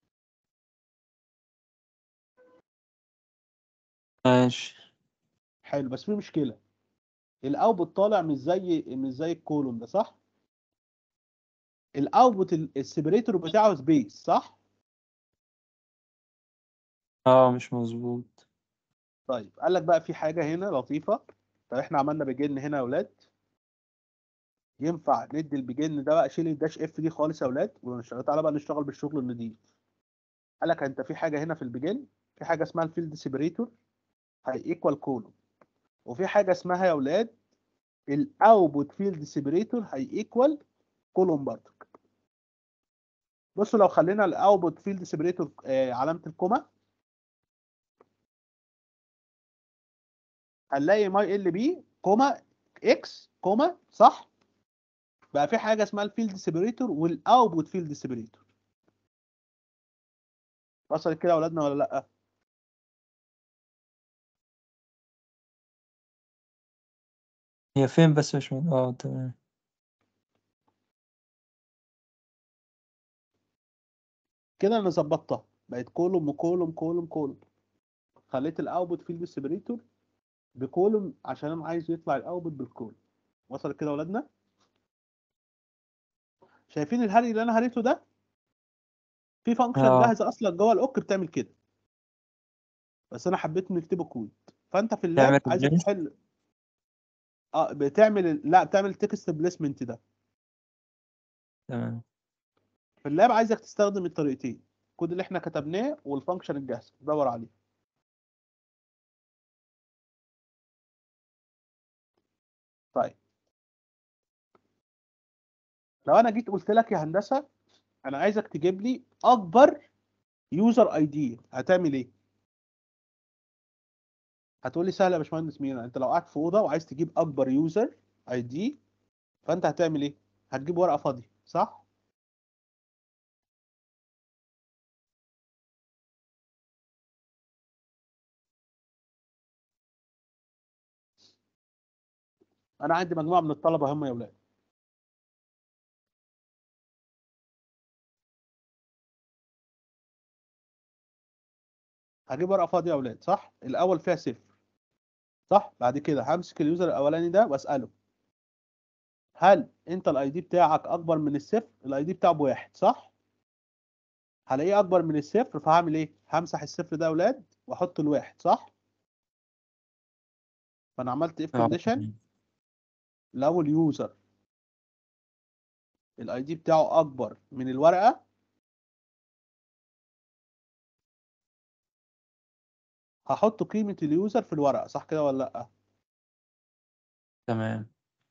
Speaker 9: ماشي
Speaker 1: حلو بس في مشكله الاوتبوت طالع مش زي مش زي الكولوم ده صح الاوتبوت السيبريتور بتاعه سبيس صح
Speaker 9: اه مش مظبوط
Speaker 1: طيب قال لك بقى في حاجه هنا لطيفه طب احنا عملنا بيجن هنا يا اولاد ينفع ندي البيجن ده بقى شيل الداش اف دي خالص يا اولاد ونشتغل تعالى بقى نشتغل بالشغل النضيف قال لك انت في حاجه هنا في البيجن في حاجه اسمها الفيلد سيبريتور هي ايكوال كولوم وفي حاجه اسمها يا اولاد الاوتبوت فيلد سيبريتور هي ايكوال كولوم برضه بصوا لو خلينا الاوتبوت فيلد سيبريتور علامه الكوما هنلاقي ماي ال بي كوما اكس كوما صح بقى في حاجه اسمها الفيلد سيبريتور والاوتبوت فيلد سيبريتور وصلت كده يا اولادنا ولا لا
Speaker 9: هي فين بس مش م... اه تمام
Speaker 1: كده انا ظبطتها بقت كولوم وكولوم كولوم كولوم خليت الاوتبوت فيلد سيبريتور بكولوم عشان انا عايز يطلع الاوتبوت بالكولوم وصلت كده يا اولادنا شايفين الهري اللي انا هريته ده في فانكشن
Speaker 9: اه.
Speaker 1: جاهزه اصلا جوه الاوك بتعمل كده بس انا حبيت نكتبه كود فانت في اللاب
Speaker 9: تعمل
Speaker 1: عايزك
Speaker 9: replace؟
Speaker 1: تحل اه بتعمل لا بتعمل تكست بليسمنت ده
Speaker 9: تمام
Speaker 1: في اللاب عايزك تستخدم الطريقتين الكود اللي احنا كتبناه والفانكشن الجاهزه دور عليه طيب لو انا جيت قلت لك يا هندسه انا عايزك تجيب لي اكبر يوزر اي دي هتعمل ايه هتقول لي سهله يا باشمهندس مينا انت لو قاعد في اوضه وعايز تجيب اكبر يوزر اي دي فانت هتعمل ايه هتجيب ورقه فاضيه صح انا عندي مجموعه من الطلبه هم يا اولاد هجيب ورقه فاضيه يا اولاد صح الاول فيها صفر صح بعد كده همسك اليوزر الاولاني ده واساله هل انت الاي دي بتاعك اكبر من الصفر الاي دي بتاعه بواحد صح هلاقيه اكبر من الصفر فهعمل ايه همسح الصفر ده يا اولاد واحط الواحد صح فانا عملت اف
Speaker 9: اه
Speaker 1: كونديشن لو اليوزر الاي دي بتاعه اكبر من الورقه هحط قيمه اليوزر في الورقه صح كده ولا لا
Speaker 9: تمام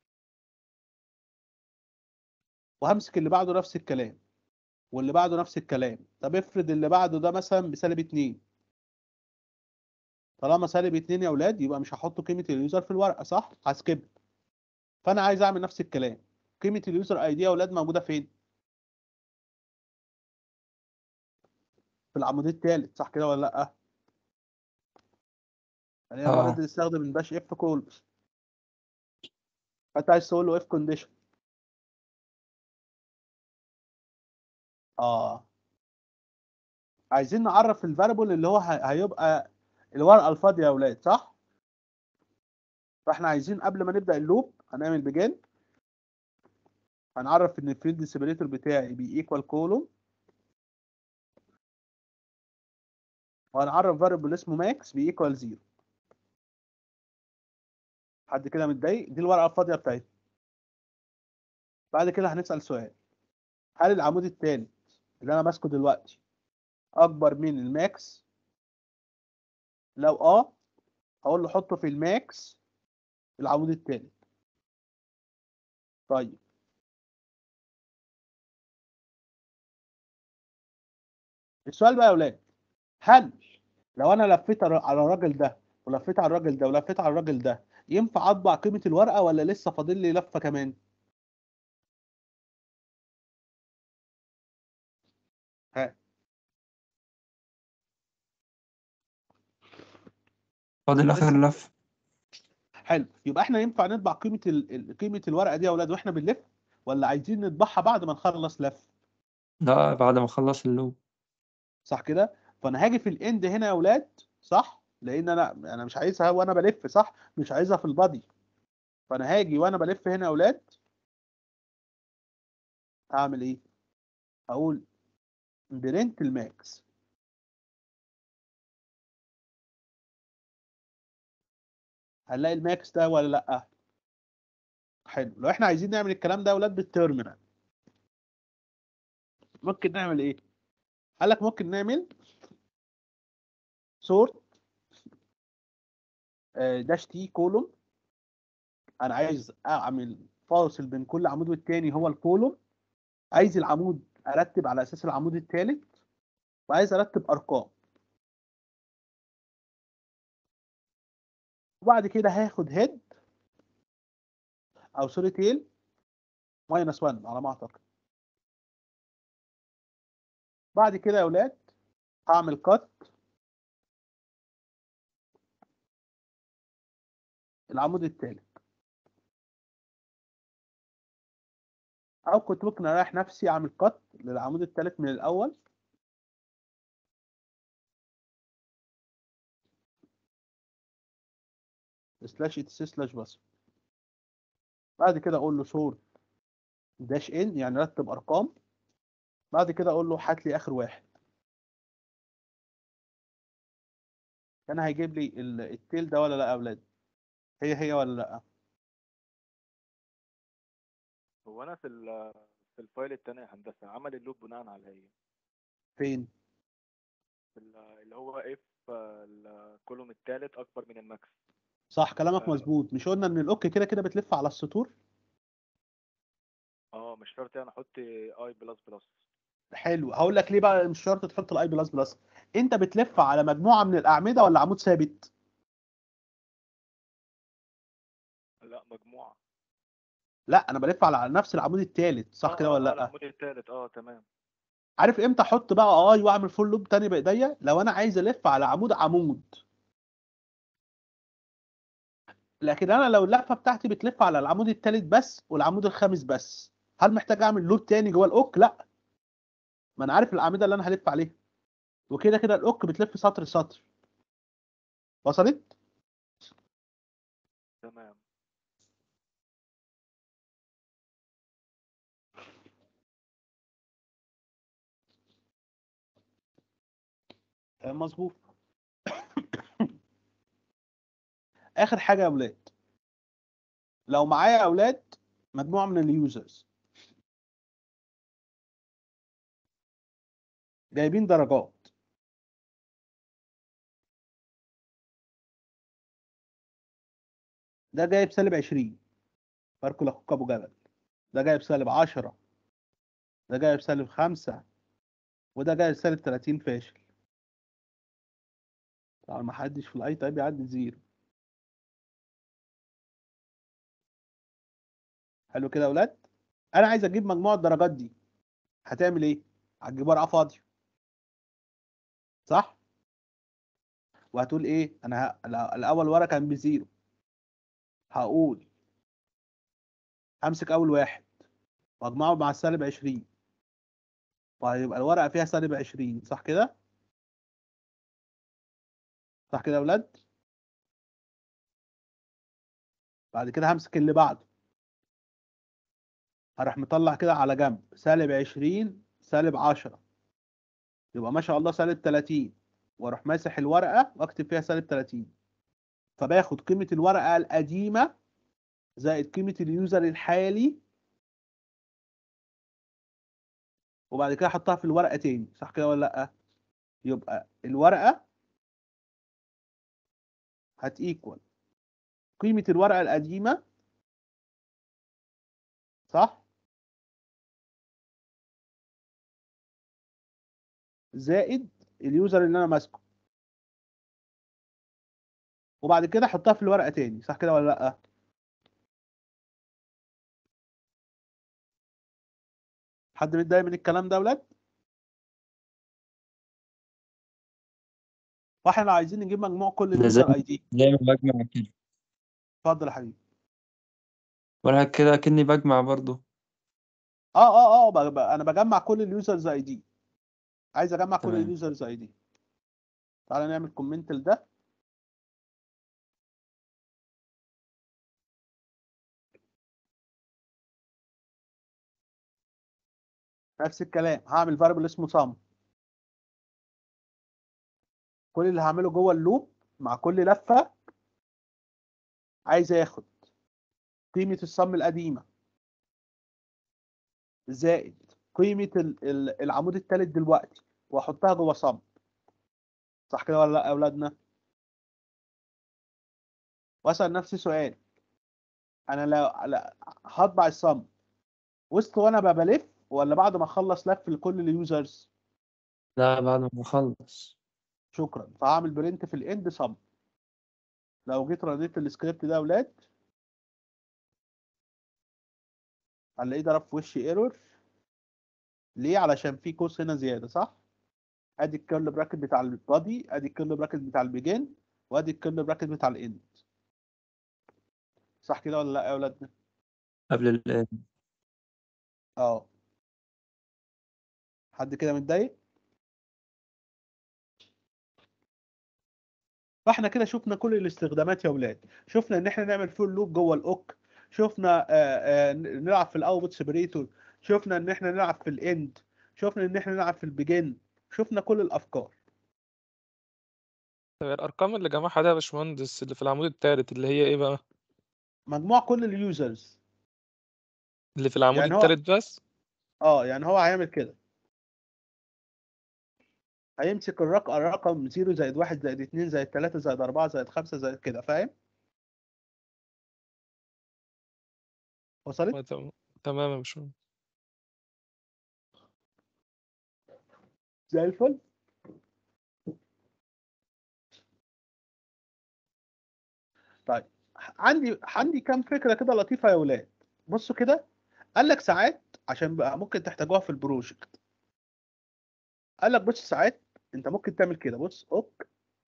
Speaker 1: وهمسك اللي بعده نفس الكلام واللي بعده نفس الكلام طب افرض اللي بعده ده مثلا بسالب 2 طالما سالب 2 يا اولاد يبقى مش هحط قيمه اليوزر في الورقه صح هسكيب فانا عايز اعمل نفس الكلام قيمه اليوزر اي دي يا اولاد موجوده فين في العمود الثالث صح كده ولا لا يعني المره
Speaker 9: اه
Speaker 1: دي نستخدم الباش اف كول فانت عايز تقول له اف كونديشن اه عايزين نعرف الفاريبل اللي هو ه- هيبقى الورقه الفاضيه يا اولاد صح فاحنا عايزين قبل ما نبدا اللوب هنعمل بجن هنعرف ان الفيلد سيبريتور بتاعي بي ايكوال كولوم وهنعرف فاريبل اسمه ماكس بي ايكوال زيرو حد كده متضايق دي الورقه الفاضيه بتاعتنا بعد كده هنسال سؤال هل العمود الثالث اللي انا ماسكه دلوقتي اكبر من الماكس لو اه هقول له حطه في الماكس العمود الثالث طيب السؤال بقى يا اولاد هل لو انا لفيت على على الراجل ده ولفيت على الراجل ده ولفيت على الراجل ده ينفع اطبع قيمة الورقة ولا لسه فاضل لي لفة كمان؟ ها
Speaker 9: فاضل
Speaker 1: لسه
Speaker 9: آخر لف
Speaker 1: حلو يبقى احنا ينفع نطبع قيمة ال... ال- قيمة الورقة دي يا اولاد واحنا بنلف ولا عايزين نطبعها بعد ما نخلص لف؟
Speaker 9: لا بعد ما أخلص اللوب
Speaker 1: صح كده؟ فانا هاجي في الاند هنا يا اولاد صح؟ لان انا انا مش عايزها وانا بلف صح؟ مش عايزها في البادي فانا هاجي وانا بلف هنا يا اولاد هعمل ايه؟ هقول برنت الماكس هنلاقي الماكس ده ولا لا؟ حلو لو احنا عايزين نعمل الكلام ده يا اولاد بالتيرمينال ممكن نعمل ايه؟ قال لك ممكن نعمل سورت داش تي كولوم انا عايز اعمل فاصل بين كل عمود والتاني هو الكولوم عايز العمود ارتب على اساس العمود الثالث وعايز ارتب ارقام وبعد كده هاخد هيد او سوري تيل ماينس 1 على ما اعتقد بعد كده يا اولاد هعمل كات العمود الثالث او كنت ممكن اريح نفسي اعمل كات للعمود الثالث من الاول سلاش اتس سلاش بس بعد كده اقول له سورت داش ان يعني رتب ارقام بعد كده اقول له هات لي اخر واحد كان هيجيب لي ال- التيل ده ولا لا يا اولاد هي هي ولا لا
Speaker 8: هو انا في ال- في الفايل التاني يا هندسه عمل اللوب بناء على ايه
Speaker 1: فين
Speaker 8: في ال- اللي هو اف الكولوم الثالث اكبر من الماكس
Speaker 1: صح كلامك
Speaker 8: آه.
Speaker 1: مظبوط مش قلنا ان الاوك كده كده بتلف على السطور
Speaker 8: اه مش شرط يعني احط اي بلس بلس
Speaker 1: حلو هقول لك ليه بقى مش شرط تحط الاي بلس بلس انت بتلف على مجموعه من الاعمده ولا عمود ثابت
Speaker 8: لا مجموعه
Speaker 1: لا انا بلف على نفس العمود الثالث صح
Speaker 8: آه،
Speaker 1: كده
Speaker 8: آه،
Speaker 1: ولا
Speaker 8: آه،
Speaker 1: لا
Speaker 8: العمود الثالث اه تمام
Speaker 1: عارف امتى احط بقى اي واعمل فول لوب تاني بايديا لو انا عايز الف على عمود عمود لكن انا لو اللفه بتاعتي بتلف على العمود الثالث بس والعمود الخامس بس هل محتاج اعمل لوب تاني جوه الاوك لا ما انا عارف الاعمده اللي انا هلف عليها وكده كده الاوك بتلف سطر سطر وصلت
Speaker 8: تمام
Speaker 1: آه، مظبوط اخر حاجه يا اولاد لو معايا اولاد مجموعه من اليوزرز جايبين درجات ده جايب سالب 20 باركو لاخوك ابو جبل ده جايب سالب 10 ده جايب سالب 5 وده جايب سالب 30 فاشل طبعا ما حدش في الاي تايب يعدي زيرو حلو كده يا اولاد انا عايز اجيب مجموع الدرجات دي هتعمل ايه هتجيب ورقه فاضيه صح وهتقول ايه انا ه... لا- الاول ورقه كان بزيرو هقول همسك اول واحد واجمعه مع السالب 20 وهيبقى الورقه فيها سالب 20 صح كده صح كده يا اولاد بعد كده همسك اللي بعده هروح مطلع كده على جنب سالب 20 سالب 10 يبقى ما شاء الله سالب 30 واروح ماسح الورقه واكتب فيها سالب 30 فباخد قيمه الورقه القديمه زائد قيمه اليوزر الحالي وبعد كده احطها في الورقه تاني صح كده ولا لا يبقى الورقه هتيكوال قيمه الورقه القديمه صح زائد اليوزر اللي انا ماسكه وبعد كده احطها في الورقه تاني صح كده ولا لا حد متضايق من الكلام ده يا ولاد واحنا لو عايزين نجيب مجموع كل
Speaker 9: ده زي
Speaker 1: اليوزر اي دي
Speaker 9: زي ما بجمع كده
Speaker 1: اتفضل يا حبيبي
Speaker 9: ولا كده كأني بجمع برضو
Speaker 1: اه اه اه ب- ب- انا بجمع كل اليوزرز اي دي عايز اجمع كل
Speaker 9: تمام.
Speaker 1: اليوزرز اي دي تعالى نعمل كومنت لده نفس الكلام هعمل فاريبل اسمه sum كل اللي هعمله جوه اللوب مع كل لفه عايز اخد قيمه الصم القديمه زائد قيمه ال- ال- العمود الثالث دلوقتي واحطها جوه صم صح كده ولا لا يا اولادنا واسال نفسي سؤال انا لا, لا هطبع الصم وسط وانا بلف ولا بعد ما اخلص لف لكل اليوزرز
Speaker 9: لا بعد ما اخلص
Speaker 1: شكرا فهعمل برنت في الاند صم لو جيت رديت السكريبت ده يا اولاد هنلاقيه ضرب في وشي ايرور ليه علشان في قوس هنا زياده صح ادي الكيرل براكت بتاع البادي ادي الكيرل براكت بتاع البيجن وادي الكيرل براكت بتاع الاند صح كده ولا لا يا اولادنا
Speaker 9: قبل ال
Speaker 1: اه حد كده متضايق فاحنا كده شفنا كل الاستخدامات يا اولاد شفنا ان احنا نعمل فول لوب جوه الاوك شفنا آه، آه، نلعب في الاوتبوت سيبريتور شفنا ان احنا نلعب في الاند شفنا ان احنا نلعب في البيجن شفنا كل الافكار
Speaker 6: طب الارقام اللي جمعها ده يا باشمهندس اللي في العمود التالت اللي هي ايه بقى
Speaker 1: مجموع كل اليوزرز
Speaker 6: اللي في العمود
Speaker 1: يعني هو-
Speaker 6: التالت بس
Speaker 1: اه يعني هو هيعمل كده هيمسك الرقم الرقم 0 زائد 1 زائد 2 زائد 3 زائد 4 زائد 5 زائد كده فاهم وصلت
Speaker 6: آه، تمام تمام يا باشمهندس
Speaker 1: زي الفل طيب عندي عندي كام فكره كده لطيفه يا ولاد بصوا كده قال لك ساعات عشان بقى ممكن تحتاجوها في البروجكت قال لك بص ساعات انت ممكن تعمل كده بص اوك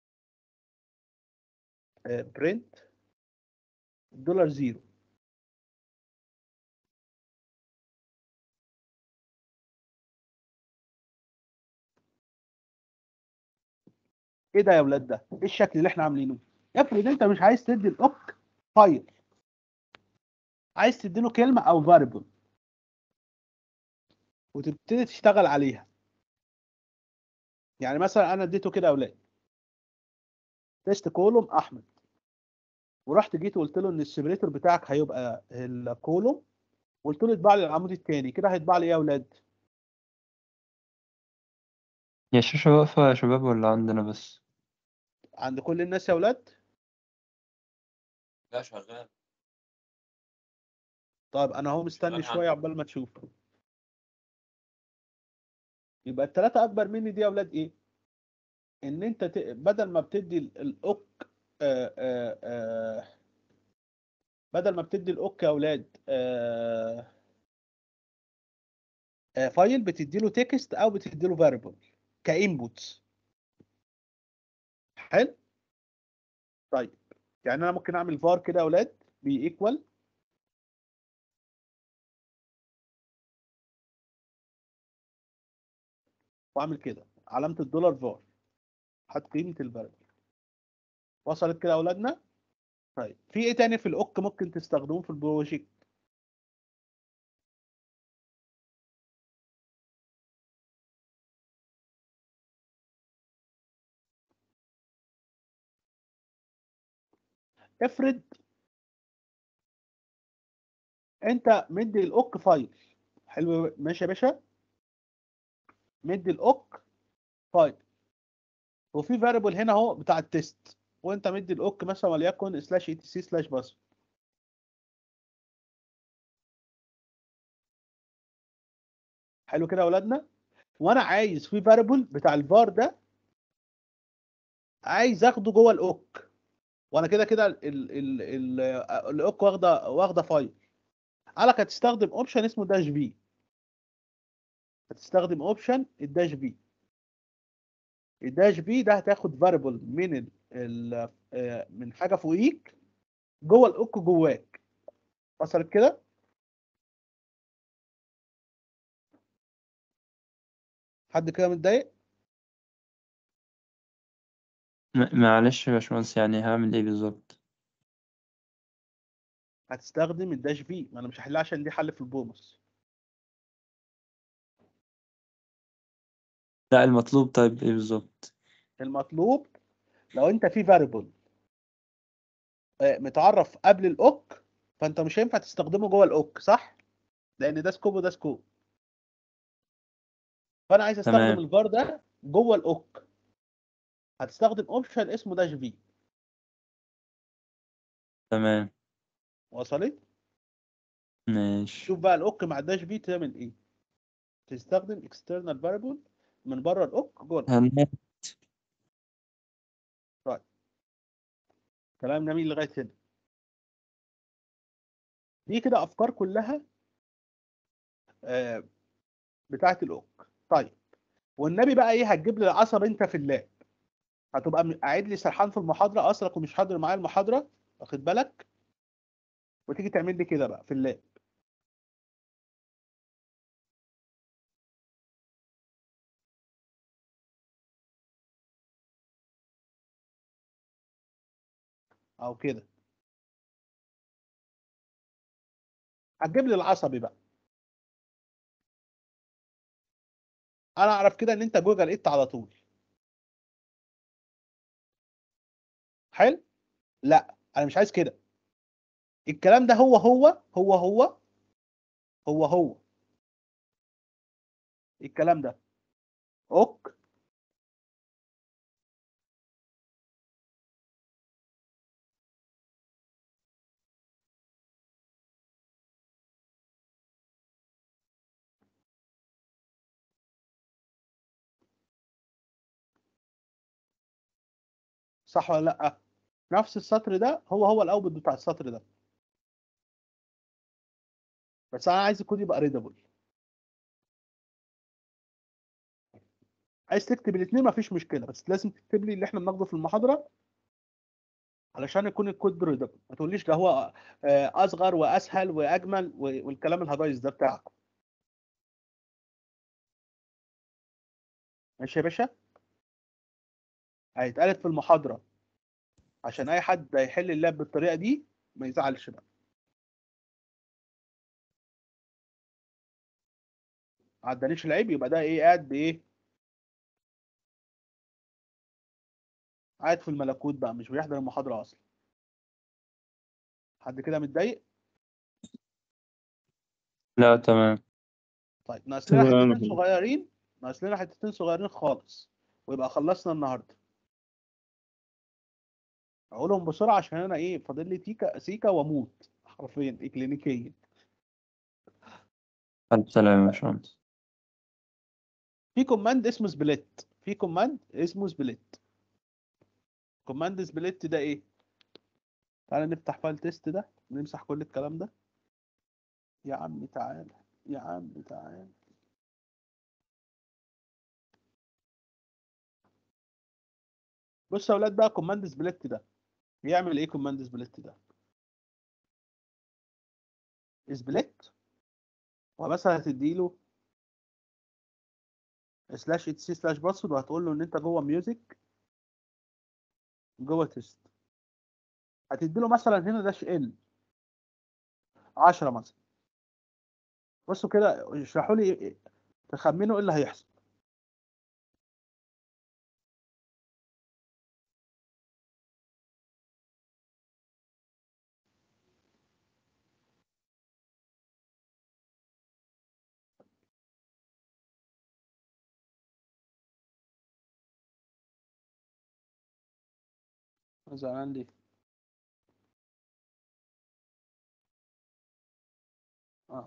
Speaker 1: برنت دولار زيرو ايه ده يا ولاد ده ايه الشكل اللي احنا عاملينه افرض انت مش عايز تدي الاوك فايل عايز تديله كلمه او فاريبل وتبتدي تشتغل عليها يعني مثلا انا اديته كده يا اولاد تيست كولوم احمد ورحت جيت وقلت له ان السيبريتور بتاعك هيبقى الكولوم قلت له اطبع لي العمود الثاني كده هيطبع لي ايه يا اولاد
Speaker 9: هي الشاشة واقفة يا شباب ولا عندنا بس
Speaker 1: عند كل الناس يا اولاد
Speaker 5: لا شغال
Speaker 1: طيب انا اهو مستني
Speaker 5: شغال
Speaker 1: شويه
Speaker 5: عندك.
Speaker 1: عقبال ما تشوف يبقى الثلاثه اكبر مني دي يا اولاد ايه ان انت ت... بدل ما بتدي ال- الاوك آه آه آه بدل ما بتدي الاوك يا اولاد آه آه فايل بتدي له تكست او بتدي له فاريبل كانبوتس حلو طيب يعني انا ممكن اعمل فار كده يا اولاد بي ايكوال واعمل كده علامه الدولار فار هات قيمه الفاريبل وصلت كده يا اولادنا طيب في ايه تاني في الاوك ممكن تستخدموه في البروجكت افرض انت مدي الاوك فايل حلو ماشي يا باشا مدي الاوك فايل وفي فاريبل هنا اهو بتاع التيست وانت مدي الاوك مثلا وليكن سلاش اي تي سي سلاش باسورد حلو كده يا اولادنا وانا عايز في فاريبل بتاع الفار ده عايز اخده جوه الاوك وانا كده كده ال ال ال الاوك واخده واخده فايل قالك هتستخدم اوبشن اسمه داش في هتستخدم اوبشن الداش في الداش في ده هتاخد فاريبل من ال ال آه، من حاجه فوقيك جوه الاوك جواك وصلت كده حد كده متضايق
Speaker 9: م- معلش يا باشمهندس يعني هعمل ايه بالظبط
Speaker 1: هتستخدم الداش في ما انا مش هحلها عشان دي حل في البونص
Speaker 9: لا المطلوب طيب ايه بالظبط
Speaker 1: المطلوب لو انت في فاريبل متعرف قبل الاوك فانت مش هينفع تستخدمه جوه الاوك صح لان ده سكوب وده سكوب فانا عايز استخدم
Speaker 9: تمام.
Speaker 1: الفار ده جوه الاوك هتستخدم اوبشن اسمه داش في
Speaker 9: تمام
Speaker 1: وصلت
Speaker 9: ماشي
Speaker 1: شوف بقى الاوك مع الداش في تعمل ايه تستخدم اكسترنال فاريبل من بره الاوك جوه الأوك.
Speaker 9: هن-
Speaker 1: كلام جميل لغايه هنا دي كده افكار كلها آه، بتاعه الاوك طيب والنبي بقى ايه هتجيب لي العصب انت في اللاب هتبقى م- قاعد لي سرحان في المحاضره اصلك ومش حاضر معايا المحاضره واخد بالك وتيجي تعمل لي كده بقى في اللاب او كده هتجيب لي العصبي بقى انا اعرف كده ان انت جوجل ايت على طول حلو لا انا مش عايز كده الكلام ده هو هو هو هو هو هو الكلام ده اوك صح ولا لا نفس السطر ده هو هو الاوتبوت بتاع السطر ده بس انا عايز الكود يبقى ريدابل عايز تكتب الاثنين مفيش مشكله بس لازم تكتب لي اللي احنا بناخده في المحاضره علشان يكون الكود ريدابل ما تقوليش ده هو آه، اصغر واسهل واجمل و- والكلام الهجايز ده بتاعكم ماشي يا باشا هيتقالت في المحاضره عشان اي حد هيحل اللاب بالطريقه دي ما يزعلش بقى ما عدانيش العيب يبقى ده ايه قاعد بايه قاعد في الملكوت بقى مش بيحضر المحاضره اصلا حد كده متضايق
Speaker 9: لا تمام
Speaker 1: طيب ناقص لنا
Speaker 2: تمام.
Speaker 1: حتتين صغيرين ناقص لنا حتتين صغيرين خالص ويبقى خلصنا النهارده اقولهم بسرعه عشان انا ايه فاضل لي تيكا سيكا واموت حرفيا اكلينيكيا
Speaker 9: ألف سلامة يا باشمهندس
Speaker 1: في كوماند اسمه سبليت في كوماند اسمه سبليت كوماند سبليت ده ايه تعالى نفتح فايل تيست ده نمسح كل الكلام ده يا عم تعالى يا عم تعالى بص يا اولاد بقى كوماند سبليت ده بيعمل ايه كوماند سبليت ده سبليت ومثلا هتديله سلاش اتش سي سلاش باسورد وهتقول له ان انت جوه ميوزك جوه تيست هتدي له مثلا هنا داش ال 10 مثلا بصوا كده اشرحوا لي إيه- تخمنوا ايه اللي هيحصل زعلان ليه اه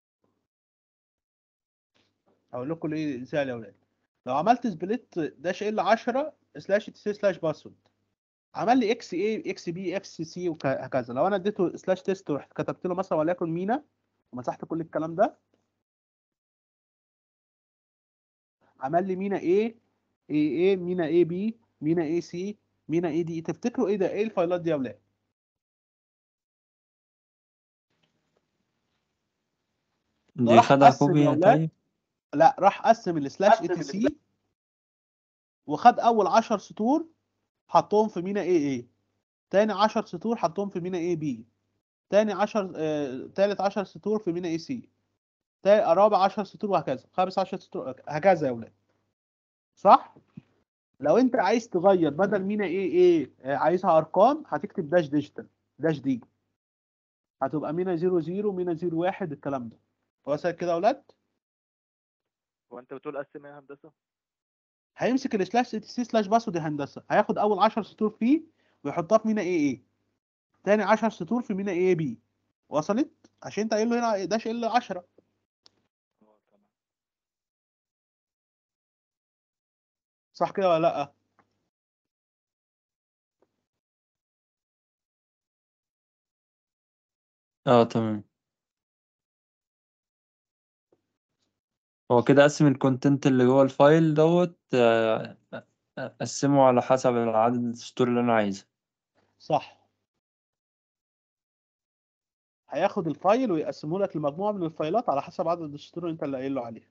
Speaker 1: هقول لكم ليه ازاي يا اولاد لو عملت سبليت داش ال 10 سلاش تي سلاش باسورد عمل لي اكس اي اكس بي اكس سي وهكذا لو انا اديته سلاش تيست ورحت كتبت له مثلا وليكن مينا ومسحت كل الكلام ده عمل لي مينا ايه اي اي مينا اي بي مينا اي سي مينا اي دي تفتكروا ايه ده ايه الفايلات دي يا اولاد
Speaker 9: دي
Speaker 1: راح
Speaker 9: خدها
Speaker 1: قسم
Speaker 9: كوبي
Speaker 1: يا ولاد.
Speaker 9: طيب
Speaker 1: لا راح قسم السلاش اي تي سي وخد اول 10 سطور حطهم في مينا اي اي تاني 10 سطور حطهم في مينا اي بي تاني 10 آه، تالت 10 سطور في مينا اي سي تا- رابع 10 سطور وهكذا خامس 10 سطور هكذا يا ولاد صح لو انت عايز تغير بدل مينا ايه ايه آه، عايزها ارقام هتكتب داش ديجيتال داش دي هتبقى مينا 00 مينا 01 الكلام ده وصل كده يا اولاد
Speaker 8: هو انت بتقول قسم ايه يا هندسه؟
Speaker 1: هيمسك السلاش تي سي سلاش باسورد هندسه هياخد اول 10 سطور فيه ويحطها في مينا ايه ايه تاني 10 سطور في مينا ايه بي وصلت عشان انت قايل له هنا داش ال 10
Speaker 8: اه تمام
Speaker 1: صح كده ولا لا
Speaker 9: اه تمام هو كده قسم الكونتنت اللي جوه الفايل دوت آه، آه، قسمه على حسب العدد السطور اللي انا عايزه
Speaker 1: صح هياخد الفايل ويقسمه لك لمجموعه من الفايلات على حسب عدد السطور اللي انت اللي قايل له عليها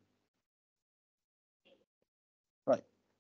Speaker 1: طيب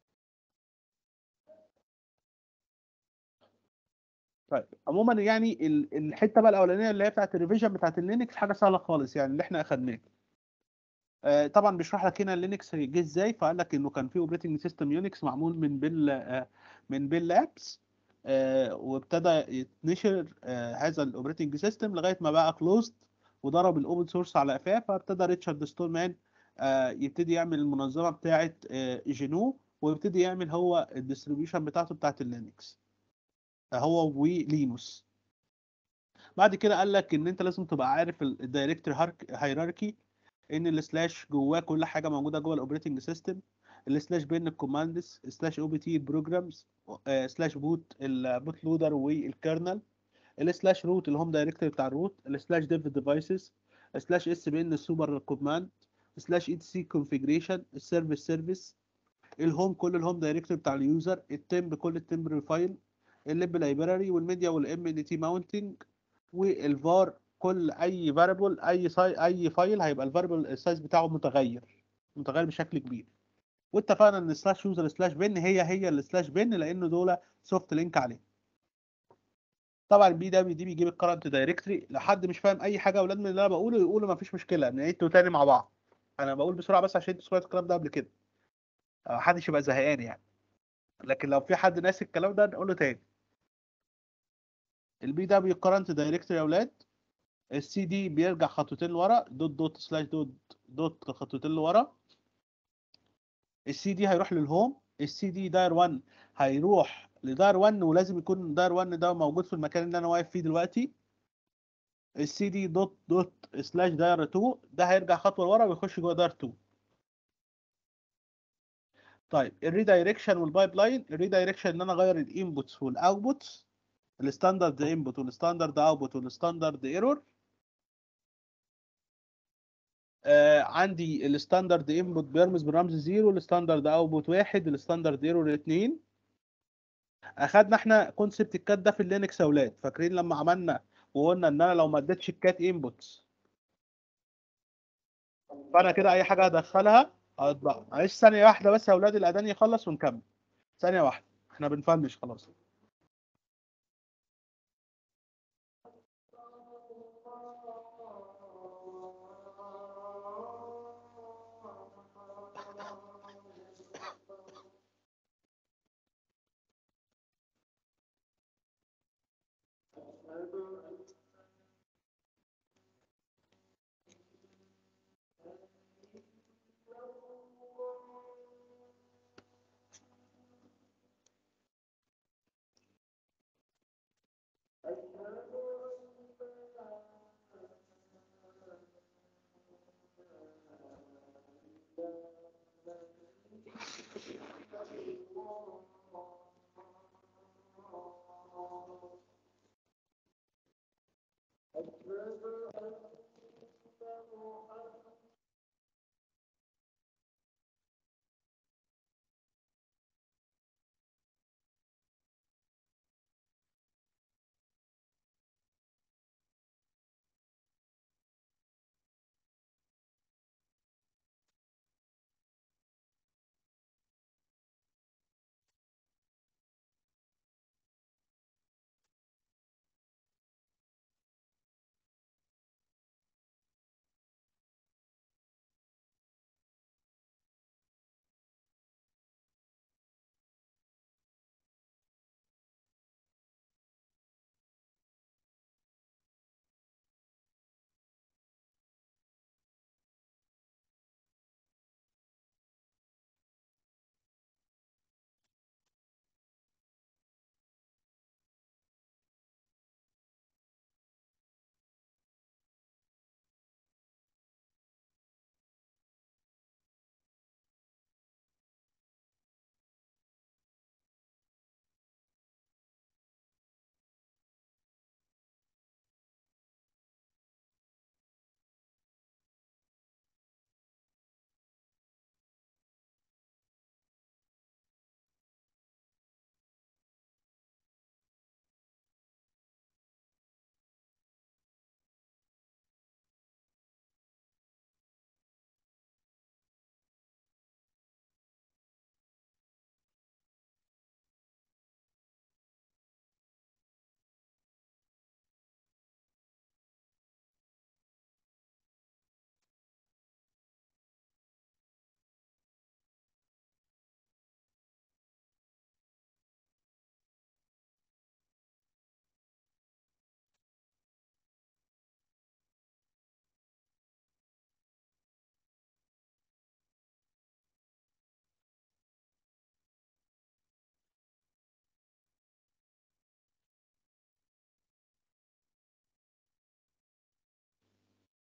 Speaker 1: طيب عموما يعني ال- الحته بقى الاولانيه اللي هي بتاعت الريفيجن بتاعت اللينكس حاجه سهله خالص يعني اللي احنا اخدناه آه، طبعا بيشرح لك هنا اللينكس جه ازاي فقال لك انه كان في اوبريتنج سيستم يونكس معمول من بيل آه، من بيل لابس وابتدى يتنشر آه، هذا الاوبريتنج سيستم لغايه ما بقى كلوزد وضرب الاوبن سورس على قفاه فابتدى ريتشارد ستولمان آه، يبتدي يعمل المنظمه بتاعه آه، جينو ويبتدي يعمل هو الديستريبيوشن بتاعته بتاعه اللينكس آه، هو ولينوس بعد كده قال لك ان انت لازم تبقى عارف الدايركتوري هيراركي ان السلاش جواه كل حاجه موجوده جوه الاوبريتنج سيستم السلاش بين الكوماندز سلاش او بي تي البروجرامز سلاش بوت البوت لودر والكيرنل السلاش روت اللي هم دايركتوري بتاع الروت السلاش ديف ديفايسز سلاش اس بي ان السوبر كوماند سلاش اي تي سي كونفيجريشن السيرفيس سيرفيس الهوم كل الهوم دايركتوري بتاع اليوزر التمب كل التمبري فايل الليب لايبراري والميديا والام ان تي ماونتنج والفار كل اي فاريبل اي ساي اي فايل هيبقى الفاريبل السايز بتاعه متغير متغير بشكل كبير واتفقنا ان سلاش يوزر سلاش بن هي هي السلاش بن لان دول سوفت لينك عليه طبعا البي دبليو دي بيجيب الكرنت دايركتري لو حد مش فاهم اي حاجه يا اولاد من اللي انا بقوله يقولوا مفيش مشكله نعيد تاني مع بعض انا بقول بسرعه بس عشان انتوا سمعتوا الكلام ده قبل كده آه، محدش يبقى زهقان يعني لكن لو في حد ناسي الكلام ده نقوله تاني البي دبليو كرنت دايركتري يا اولاد السي دي بيرجع خطوتين لورا دوت دوت سلاش دوت دوت خطوتين لورا السي دي هيروح للهوم السي دي داير 1 هيروح لداير 1 ولازم يكون داير 1 ده موجود في المكان اللي انا واقف فيه دلوقتي السي دي دوت دوت سلاش داير 2 ده هيرجع خطوه لورا ويخش جوه داير 2 طيب الريدايركشن والبايب لاين الريدايركشن ان انا اغير الانبوتس والاوتبوتس الستاندرد انبوت والستاندرد اوتبوت والستاندرد ايرور آه عندي الستاندرد انبوت بيرمز بالرمز 0 الستاندرد اوتبوت 1 الستاندرد ايرور 2 اخدنا احنا كونسبت الكات ده في اللينكس يا اولاد فاكرين لما عملنا وقلنا ان انا لو ما اديتش الكات انبوتس فانا كده اي حاجه هدخلها هطبع معلش ثانيه واحده بس يا اولاد الاذان يخلص ونكمل ثانيه واحده احنا بنفنش خلاص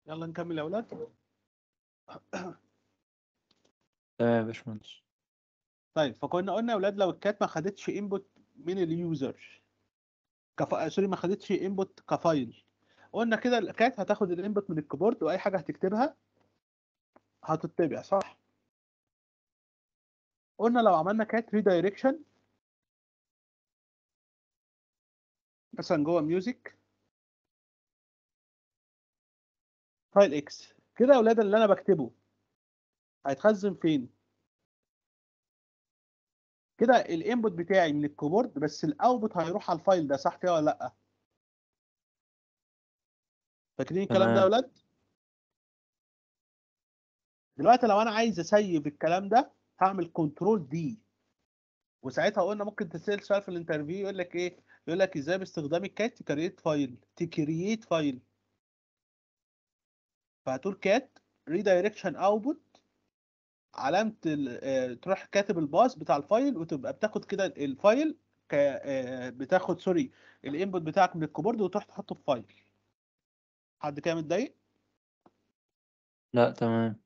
Speaker 1: يلا نكمل يا اولاد
Speaker 9: تمام يا باشمهندس
Speaker 1: طيب فكنا قلنا يا اولاد لو الكات ما خدتش انبوت من اليوزر كف... سوري ما خدتش انبوت كفايل قلنا كده الكات هتاخد الانبوت من الكيبورد واي حاجه هتكتبها هتطبع صح قلنا لو عملنا كات ريدايركشن مثلا جوه ميوزك فايل اكس كده يا اولاد اللي انا بكتبه هيتخزن فين كده الانبوت بتاعي من الكيبورد بس الاوتبوت هيروح على الفايل ده صح كده ولا لا فاكرين الكلام ده يا
Speaker 9: تمام.
Speaker 1: اولاد دلوقتي لو انا عايز اسيف الكلام ده هعمل كنترول دي وساعتها قلنا ممكن تسال سؤال في الانترفيو يقول لك ايه يقول لك ازاي باستخدام الكات تكريت فايل تكريت فايل فهتقول كات ريدايركشن اوتبوت علامه ال- آه، تروح كاتب الباص بتاع الفايل وتبقى بتاخد كده الفايل ك آه، بتاخد سوري الانبوت بتاعك من الكيبورد وتروح تحطه في فايل حد كده متضايق
Speaker 9: لا تمام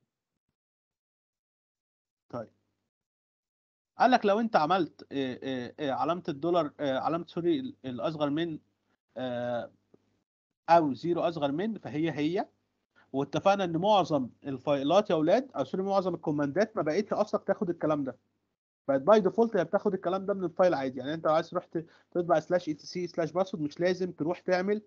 Speaker 1: قال لك لو انت عملت آه، آه، آه، علامه الدولار آه، علامه سوري ال- الاصغر من آه، او زيرو اصغر من فهي هي واتفقنا ان معظم الفايلات يا اولاد او سوري معظم الكوماندات ما بقتش اصلا تاخد الكلام ده بقت باي ديفولت هي بتاخد الكلام ده من الفايل عادي يعني انت لو عايز تروح ت- تطبع سلاش اي تي سي سلاش باسورد مش لازم تروح تعمل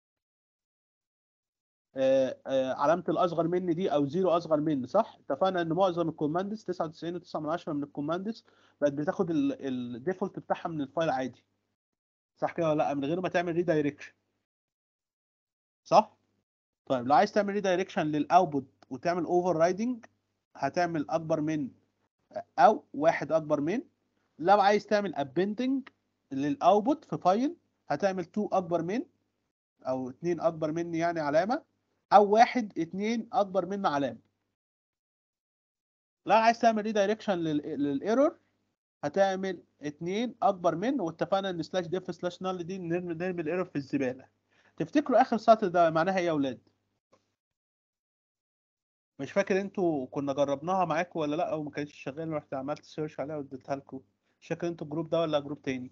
Speaker 1: آه، آه، علامه الاصغر من دي او زيرو اصغر من صح اتفقنا ان معظم الكوماندز 99.9 من الكوماندز بقت بتاخد الديفولت بتاعها من الفايل عادي صح كده ولا لا من غير ما تعمل ريدايركشن صح طيب لو عايز تعمل ريدايركشن للاوتبوت وتعمل اوفر رايدنج هتعمل اكبر من او واحد اكبر من لو عايز تعمل ابندنج للاوتبوت في فايل هتعمل 2 اكبر من او 2 اكبر من يعني علامه او واحد اتنين اكبر من علامه لو عايز تعمل ريدايركشن للايرور هتعمل اتنين اكبر من واتفقنا ان سلاش ديف سلاش نال دي نرمي نرمي الايرور في الزباله تفتكروا اخر سطر ده معناها ايه يا اولاد مش فاكر انتوا كنا جربناها معاكم ولا لا او ما كانتش شغاله رحت عملت سيرش عليها واديتها لكم مش فاكر انتوا الجروب ده ولا جروب تاني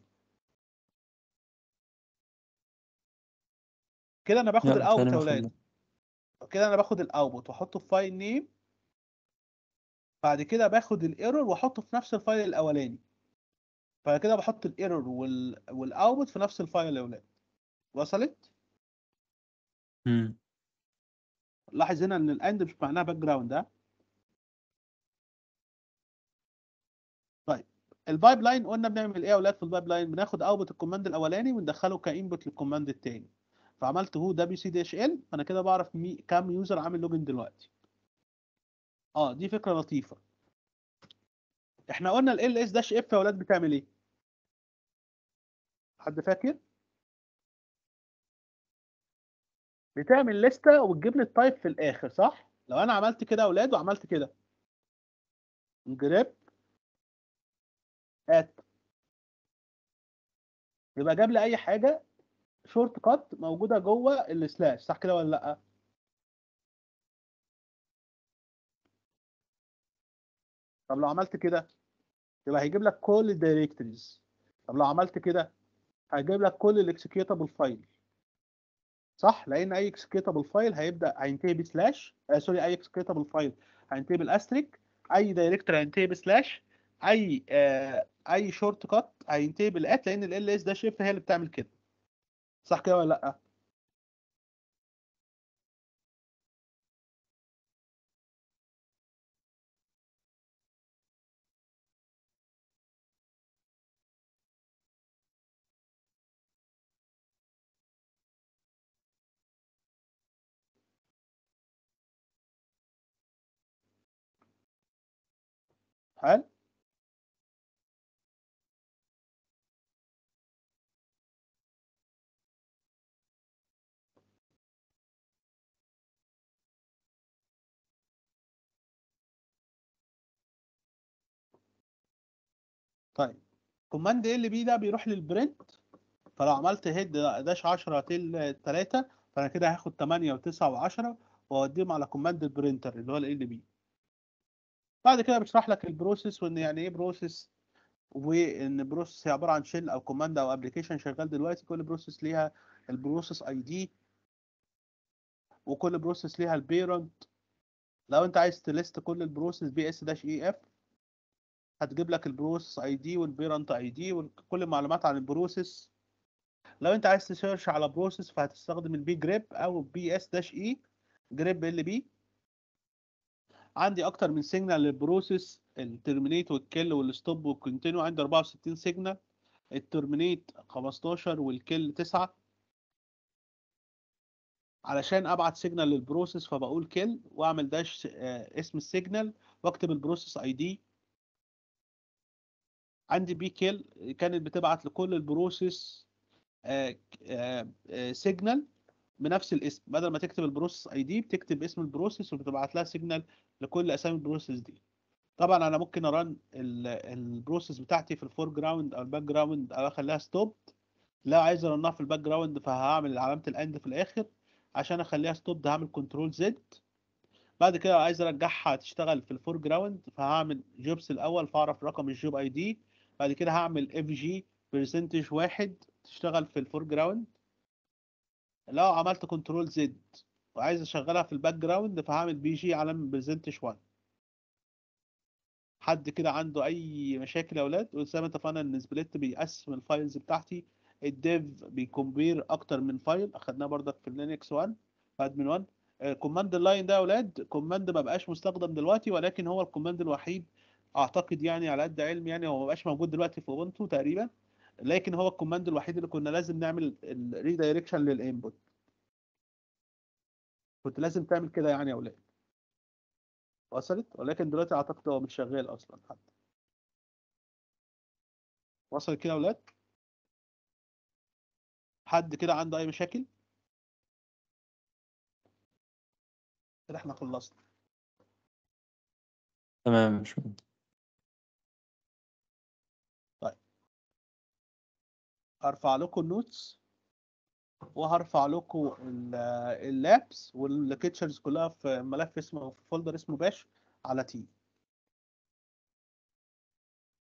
Speaker 1: كده انا باخد
Speaker 9: لا
Speaker 1: الاوتبوت
Speaker 9: تاني
Speaker 1: يا
Speaker 9: ما
Speaker 1: اولاد
Speaker 9: خدنا.
Speaker 1: كده انا باخد الاوتبوت واحطه في فايل نيم بعد كده باخد الايرور واحطه في نفس الفايل الاولاني بعد كده بحط الايرور وال... والاوتبوت في نفس الفايل يا اولاد وصلت
Speaker 9: مم.
Speaker 1: لاحظ هنا ان الاند مش معناها باك جراوند ها طيب البايب لاين قلنا بنعمل ايه يا اولاد في البايب لاين بناخد اوتبوت الكوماند الاولاني وندخله كانبوت للكوماند الثاني فعملت هو دبليو سي دي اتش ال فانا كده بعرف مي... كام يوزر عامل لوجن دلوقتي اه دي فكره لطيفه احنا قلنا ال اس داش اف يا اولاد بتعمل ايه حد فاكر بتعمل لستة وتجيب لي التايب في الاخر صح لو انا عملت كده يا اولاد وعملت كده جريب ات يبقى جاب لي اي حاجه شورت كات موجوده جوه السلاش صح كده ولا لا طب لو عملت كده يبقى هيجيب لك كل الدايركتوريز طب لو عملت كده هيجيب لك كل الاكسكيوتابل فايل صح لان اي اكسكيوتابل فايل هيبدا هينتهي بسلاش آه سوري اي اكسكيوتابل فايل هينتهي بالاستريك اي دايركتور هينتهي بسلاش اي آه اي شورت كات هينتهي بالات لان ال اس ده شيفت هي اللي بتعمل كده صح كده ولا لا حلو طيب كوماند ال بي ده بيروح للبرنت فلو عملت هيد داش 10 تل 3 فانا كده هاخد 8 و9 و10 واوديهم على كوماند البرينتر اللي هو ال بي بعد كده بشرح لك البروسيس وان يعني ايه بروسيس وان بروسيس هي عباره عن شيل او كوماند او ابلكيشن شغال دلوقتي كل بروسيس ليها البروسيس اي دي وكل بروسيس ليها البيرنت لو انت عايز تلست كل البروسيس بي اس داش اي اف هتجيب لك البروسيس اي دي والبيرنت اي دي وكل المعلومات عن البروسيس لو انت عايز تسيرش على بروسيس فهتستخدم البي جريب او بي اس داش اي جريب ال بي عندي اكتر من سيجنال للبروسيس الترمينيت والكل والستوب والكونتينيو عندي 64 سيجنال الترمينيت 15 والكل 9 علشان ابعت سيجنال للبروسيس فبقول كل واعمل داش آه، اسم السيجنال واكتب البروسيس اي دي عندي بي كيل كانت بتبعت لكل البروسيس سيجنال بنفس الاسم بدل ما تكتب البروسيس اي دي بتكتب اسم البروسيس وبتبعت لها سيجنال لكل اسامي البروسيس دي طبعا انا ممكن اران البروسيس بتاعتي في الفور جراوند او الباك جراوند او اخليها ستوب لا عايز ارنها في الباك جراوند فهعمل علامه الاند في الاخر عشان اخليها ستوب هعمل كنترول زد بعد كده عايز ارجعها تشتغل في الفور جراوند فهعمل جوبس الاول فاعرف رقم الجوب اي دي بعد كده هعمل اف جي برسنتج واحد تشتغل في الفور جراوند لو عملت كنترول زد وعايز اشغلها في الباك جراوند فهعمل بي جي علامه برسنتج 1 حد كده عنده اي مشاكل يا اولاد وزي ما اتفقنا ان سبليت بيقسم الفايلز بتاعتي الديف بيكمبير اكتر من فايل اخدناه برضك في اللينكس 1 في ادمن 1 كوماند اللاين ده يا اولاد كوماند ما بقاش مستخدم دلوقتي ولكن هو الكوماند الوحيد اعتقد يعني على قد علمي يعني هو ما بقاش موجود دلوقتي في اوبونتو تقريبا لكن هو الكوماند الوحيد اللي كنا لازم نعمل الريدايركشن للانبوت كنت لازم تعمل كده يعني يا اولاد وصلت ولكن دلوقتي اعتقد هو مش شغال اصلا حتى وصلت كده يا اولاد حد كده عنده اي مشاكل كده احنا خلصنا
Speaker 9: تمام مش مهم.
Speaker 1: هرفع لكم النوتس وهرفع لكم ال- اللابس والكيتشرز كلها في ملف اسمه في فولدر اسمه باش على تي